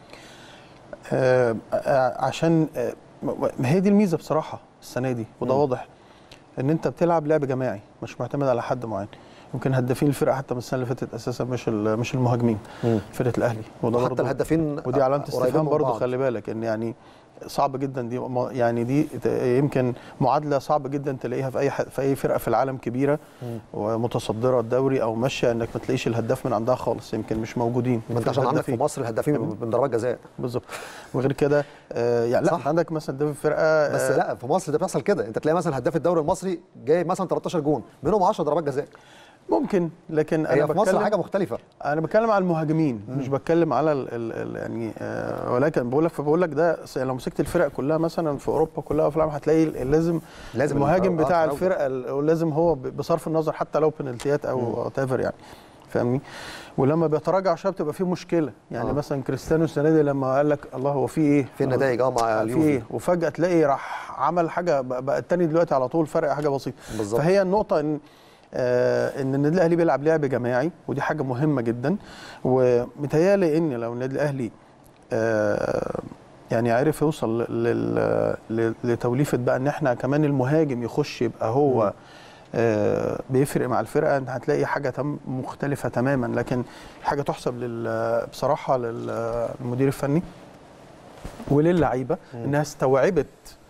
Speaker 2: آه آه عشان آه ما ما هي دي الميزه بصراحه السنه دي وده واضح ان انت بتلعب لعب جماعي مش معتمد على حد معين يمكن هدافين الفرقه حتى من السنه اللي فاتت اساسا مش ال- مش المهاجمين
Speaker 1: مم.
Speaker 2: فرقه الاهلي وده
Speaker 1: حتى
Speaker 2: برضه
Speaker 1: الهدافين
Speaker 2: ودي علامه
Speaker 1: قريبين
Speaker 2: استفهام
Speaker 1: من
Speaker 2: برضه
Speaker 1: بعض.
Speaker 2: خلي بالك ان يعني صعب جدا دي م- يعني دي ت- يمكن معادله صعب جدا تلاقيها في اي ح- في اي فرقه في العالم كبيره ومتصدره الدوري او ماشيه انك ما تلاقيش الهداف من عندها خالص يمكن مش موجودين
Speaker 1: ما انت
Speaker 2: في
Speaker 1: عشان عندك في
Speaker 2: الهدافين.
Speaker 1: مصر الهدافين من ضربات جزاء
Speaker 2: بالظبط وغير كده آه يعني لا
Speaker 1: صح.
Speaker 2: انت عندك مثلا ده في فرقه
Speaker 1: بس
Speaker 2: آه
Speaker 1: لا في مصر ده بيحصل كده انت تلاقي مثلا هداف الدوري المصري جايب مثلا 13 جون منهم 10 ضربات جزاء
Speaker 2: ممكن لكن انا
Speaker 1: هي في مصر
Speaker 2: بتكلم
Speaker 1: حاجه مختلفه
Speaker 2: انا بتكلم على المهاجمين مش بتكلم على ال ال ال يعني آه ولكن بقول لك فبقول لك ده س- لو مسكت الفرق كلها مثلا في اوروبا كلها وفي العالم هتلاقي ال- لازم
Speaker 1: لازم
Speaker 2: المهاجم
Speaker 1: الفرق- آه،
Speaker 2: بتاع
Speaker 1: في الأول.
Speaker 2: الفرقه ال- ولازم هو ب- بصرف النظر حتى لو بنالتيات او وات ايفر يعني فاهمني ولما بيتراجع شويه بتبقى فيه مشكله يعني
Speaker 1: آه.
Speaker 2: آه. مثلا كريستيانو السنه دي لما قال لك الله هو في ايه
Speaker 1: في النتائج اه مع
Speaker 2: في
Speaker 1: اليوفي
Speaker 2: ايه وفجاه تلاقي راح عمل حاجه بقى بقى التاني دلوقتي على طول فرق حاجه بسيطه
Speaker 1: بالظبط.
Speaker 2: فهي النقطه ان آه ان النادي الاهلي بيلعب لعب جماعي ودي حاجه مهمه جدا ومتهيالي ان لو النادي الاهلي آه يعني عرف يوصل لل- لل- لتوليفه بقى ان احنا كمان المهاجم يخش يبقى هو آه بيفرق مع الفرقه انت هتلاقي حاجه تم مختلفه تماما لكن حاجه تحسب لل بصراحه لل- للمدير الفني وللعيبه انها استوعبت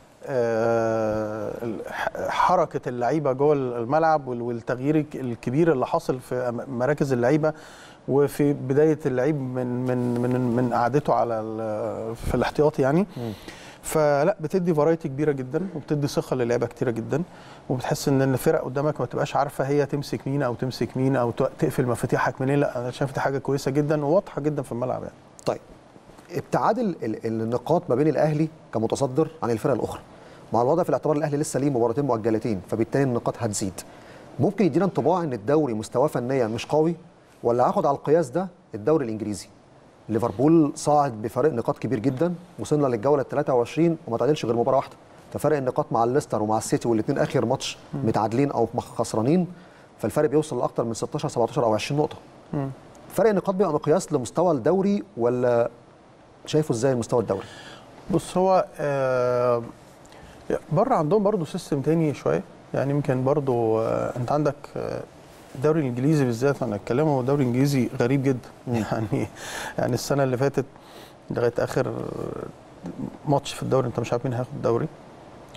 Speaker 2: آه، ح- حركه اللعيبه جوه الملعب وال- والتغيير الك- الكبير اللي حاصل في أم- مراكز اللعيبه وفي بدايه اللعيب من من من من قعدته على ال- في الاحتياطي يعني فلا بتدي فرايتي كبيره جدا وبتدي ثقه للعيبه كتيره جدا وبتحس ان الفرق قدامك ما تبقاش عارفه هي تمسك مين او تمسك مين او ت- تقفل مفاتيحك منين لا انا شايف دي حاجه كويسه جدا وواضحه جدا في الملعب يعني
Speaker 1: طيب ابتعاد ال- ال- النقاط ما بين الاهلي كمتصدر عن الفرق الاخرى مع الوضع في الاعتبار الاهلي لسه ليه مباراتين مؤجلتين فبالتالي النقاط هتزيد ممكن يدينا انطباع ان الدوري مستواه فنيا مش قوي ولا هاخد على القياس ده الدوري الانجليزي ليفربول صاعد بفارق نقاط كبير جدا وصلنا للجوله ال 23 وما تعادلش غير مباراه واحده ففرق النقاط مع الليستر ومع السيتي والاثنين اخر ماتش متعادلين او خسرانين فالفرق بيوصل لاكثر من 16 17 او 20 نقطه فرق النقاط بيبقى مقياس لمستوى الدوري ولا شايفه ازاي المستوى الدوري
Speaker 2: بص هو آه بره عندهم برضو سيستم تاني شويه يعني يمكن برضو آه انت عندك آه الدوري الانجليزي بالذات انا اتكلم هو دوري انجليزي غريب جدا يعني يعني السنه اللي فاتت لغايه اخر ماتش في الدوري انت مش عارف مين هياخد الدوري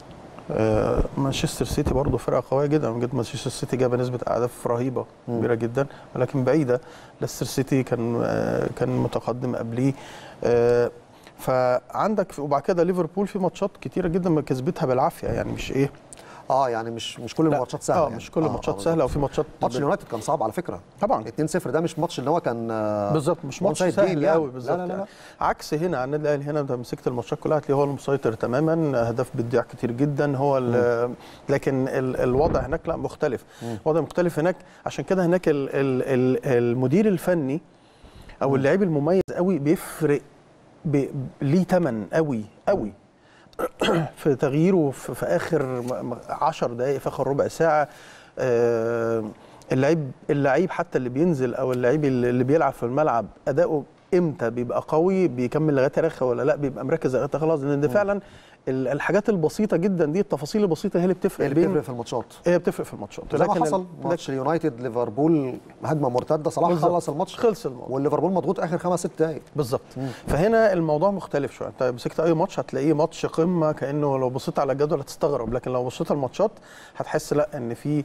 Speaker 2: آه، مانشستر سيتي برضه فرقه قويه جدا جدا مانشستر سيتي جاب نسبه اهداف رهيبه كبيره جدا ولكن بعيده ليستر سيتي كان آه، كان متقدم قبليه آه، فعندك وبعد كده ليفربول في ماتشات كتيره جدا ما كسبتها بالعافيه يعني مش ايه
Speaker 1: اه يعني مش مش كل
Speaker 2: لا،
Speaker 1: الماتشات سهله
Speaker 2: اه
Speaker 1: يعني.
Speaker 2: مش كل الماتشات
Speaker 1: آه،
Speaker 2: سهله وفي ماتشات
Speaker 1: ماتش اليونايتد كان صعب على فكره
Speaker 2: طبعا
Speaker 1: 2-0 ده مش ماتش اللي هو كان آه،
Speaker 2: بالظبط مش
Speaker 1: one
Speaker 2: ماتش
Speaker 1: side game
Speaker 2: سهل
Speaker 1: يعني.
Speaker 2: قوي بالظبط
Speaker 1: لا لا لا, لا.
Speaker 2: يعني. عكس هنا على النادي الاهلي هنا انت مسكت الماتشات كلها هتلاقيه هو المسيطر تماما اهداف بتضيع كتير جدا هو ال- لكن ال- الوضع هناك لا مختلف وضع مختلف هناك عشان كده هناك ال ال ال المدير الفني او اللعيب المميز قوي بيفرق ب- ليه ثمن قوي قوي في تغييره في, في اخر 10 دقائق في اخر ربع ساعه آه، اللعيب اللعيب حتى اللي بينزل او اللعيب اللي اللي بيلعب في الملعب اداؤه امتى بيبقى قوي بيكمل لغايه الاخر ولا لا بيبقى مركز لغايه خلاص لان ده فعلا ال- الحاجات البسيطه جدا دي التفاصيل البسيطه هي اللي بتفرق
Speaker 1: اللي بتفرق
Speaker 2: بين
Speaker 1: في الماتشات
Speaker 2: هي بتفرق في الماتشات
Speaker 1: زي ما
Speaker 2: لكن ال-
Speaker 1: حصل ماتش اليونايتد ليفربول هجمه مرتده صلاح
Speaker 2: بالظبط.
Speaker 1: خلص الماتش
Speaker 2: خلص الموضوع
Speaker 1: والليفربول مضغوط اخر خمس ست دقايق
Speaker 2: بالظبط فهنا الموضوع مختلف شويه انت مسكت اي ماتش هتلاقيه ماتش قمه كانه لو بصيت على الجدول هتستغرب لكن لو بصيت على الماتشات هتحس لا ان في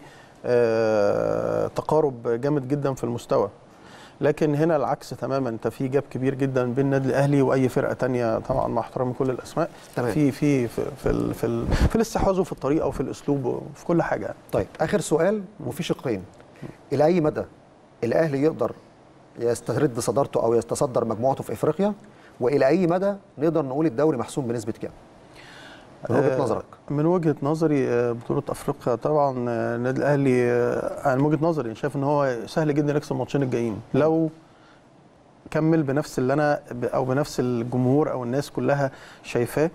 Speaker 2: آه تقارب جامد جدا في المستوى لكن هنا العكس تماما انت في جاب كبير جدا بين النادي الاهلي واي فرقه تانية طبعا مع احترامي كل الاسماء
Speaker 1: تمام.
Speaker 2: في في في في, ال- في, ال- في الاستحواذ وفي الطريقه وفي الاسلوب وفي كل حاجه
Speaker 1: طيب اخر سؤال وفي شقين الى اي مدى الاهلي يقدر يسترد صدارته او يتصدر مجموعته في افريقيا والى اي مدى نقدر نقول الدوري محسوم بنسبه كام من وجهه
Speaker 2: آه،
Speaker 1: نظرك
Speaker 2: من وجهه نظري آه، بطوله افريقيا طبعا آه، النادي الاهلي آه، انا من وجهه نظري شايف ان هو سهل جدا يكسب الماتشين الجايين لو كمل بنفس اللي انا ب- او بنفس الجمهور او الناس كلها شايفاه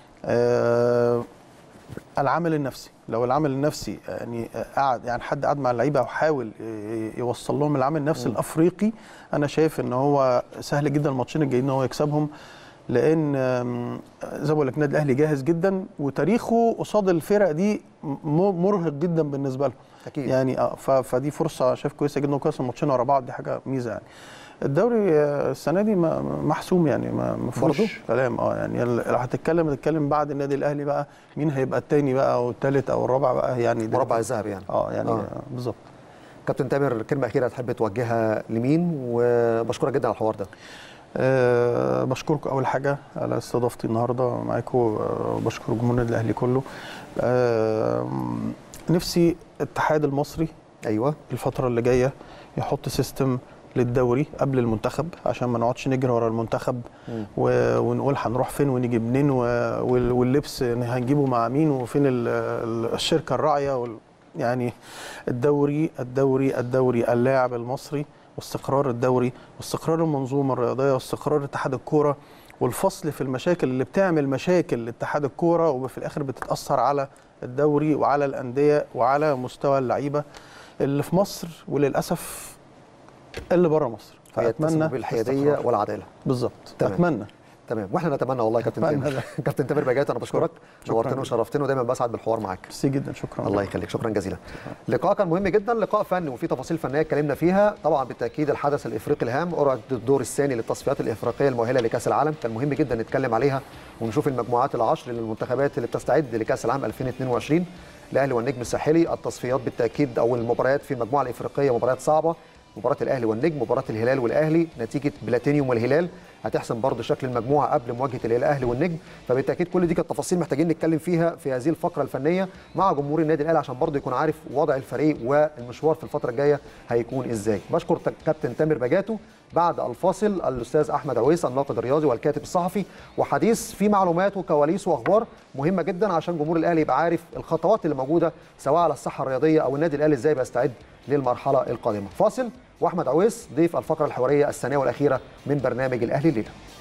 Speaker 2: آه، العامل النفسي لو العامل النفسي يعني قعد يعني حد قعد مع اللعيبه وحاول ي- يوصل لهم العامل النفسي الافريقي انا شايف ان هو سهل جدا الماتشين الجايين ان هو يكسبهم لان آم، زي ما بقول لك النادي الاهلي جاهز جدا وتاريخه قصاد الفرق دي م- مرهق جدا بالنسبه لهم
Speaker 1: أكيد.
Speaker 2: يعني اه ف- فدي فرصه شايف كويسه جدا وكويس الماتشين ورا بعض دي حاجه ميزه يعني الدوري آه، السنه دي ما- ما- محسوم يعني ما ما
Speaker 1: برضو؟
Speaker 2: فيهوش كلام اه يعني ال- لو هتتكلم هتتكلم بعد النادي الاهلي بقى مين هيبقى الثاني بقى او الثالث او الرابع بقى يعني ده-
Speaker 1: مربع الذهب يعني
Speaker 2: اه يعني
Speaker 1: آه.
Speaker 2: آه. بالظبط
Speaker 1: كابتن تامر كلمه اخيره تحب توجهها لمين وبشكرك جدا على الحوار ده
Speaker 2: أه بشكركم اول حاجه على استضافتي النهارده معاكم أه بشكر جمهور النادي الاهلي كله أه نفسي الاتحاد المصري
Speaker 1: ايوه
Speaker 2: الفتره اللي جايه يحط سيستم للدوري قبل المنتخب عشان ما نقعدش نجري ورا المنتخب و- ونقول هنروح فين ونيجي منين و- وال- واللبس هنجيبه مع مين وفين ال- ال- الشركه الراعيه وال- يعني الدوري الدوري الدوري اللاعب المصري واستقرار الدوري واستقرار المنظومه الرياضيه واستقرار اتحاد الكوره والفصل في المشاكل اللي بتعمل مشاكل لاتحاد الكوره وفي الاخر بتتاثر على الدوري وعلى الانديه وعلى مستوى اللعيبه اللي في مصر وللاسف اللي بره مصر
Speaker 1: فيتسم بالحياديه
Speaker 2: استقرار.
Speaker 1: والعداله
Speaker 2: بالظبط
Speaker 1: تمام.
Speaker 2: اتمنى
Speaker 1: تمام واحنا نتمنى والله يا كابتن
Speaker 2: أتمنى
Speaker 1: تامر
Speaker 2: ده.
Speaker 1: كابتن تامر بجات انا بشكرك
Speaker 2: شكراً
Speaker 1: نورتنا
Speaker 2: جداً.
Speaker 1: وشرفتنا ودايما بسعد بالحوار معاك
Speaker 2: ميرسي جدا شكرا
Speaker 1: الله يخليك شكرا جزيلا لقاء كان مهم جدا لقاء فني وفي تفاصيل فنيه اتكلمنا فيها طبعا بالتاكيد الحدث الافريقي الهام قرعه الدور الثاني للتصفيات الافريقيه المؤهله لكاس العالم كان مهم جدا نتكلم عليها ونشوف المجموعات العشر للمنتخبات اللي بتستعد لكاس العالم 2022 الاهلي والنجم الساحلي التصفيات بالتاكيد او المباريات في المجموعه الافريقيه مباريات صعبه مباراه الاهلي والنجم مباراه الهلال والاهلي نتيجه بلاتينيوم والهلال هتحسم برضه شكل المجموعه قبل مواجهه الاهلي والنجم فبالتاكيد كل دي كانت تفاصيل محتاجين نتكلم فيها في هذه الفقره الفنيه مع جمهور النادي الاهلي عشان برضه يكون عارف وضع الفريق والمشوار في الفتره الجايه هيكون ازاي بشكر ت- كابتن تامر بجاتو بعد الفاصل الاستاذ احمد عويس الناقد الرياضي والكاتب الصحفي وحديث في معلومات وكواليس واخبار مهمه جدا عشان جمهور الاهلي يبقى عارف الخطوات اللي موجوده سواء على الصحه الرياضيه او النادي الاهلي ازاي بيستعد للمرحله القادمه فاصل واحمد عويس ضيف الفقره الحواريه الثانيه والاخيره من برنامج الاهلي الليله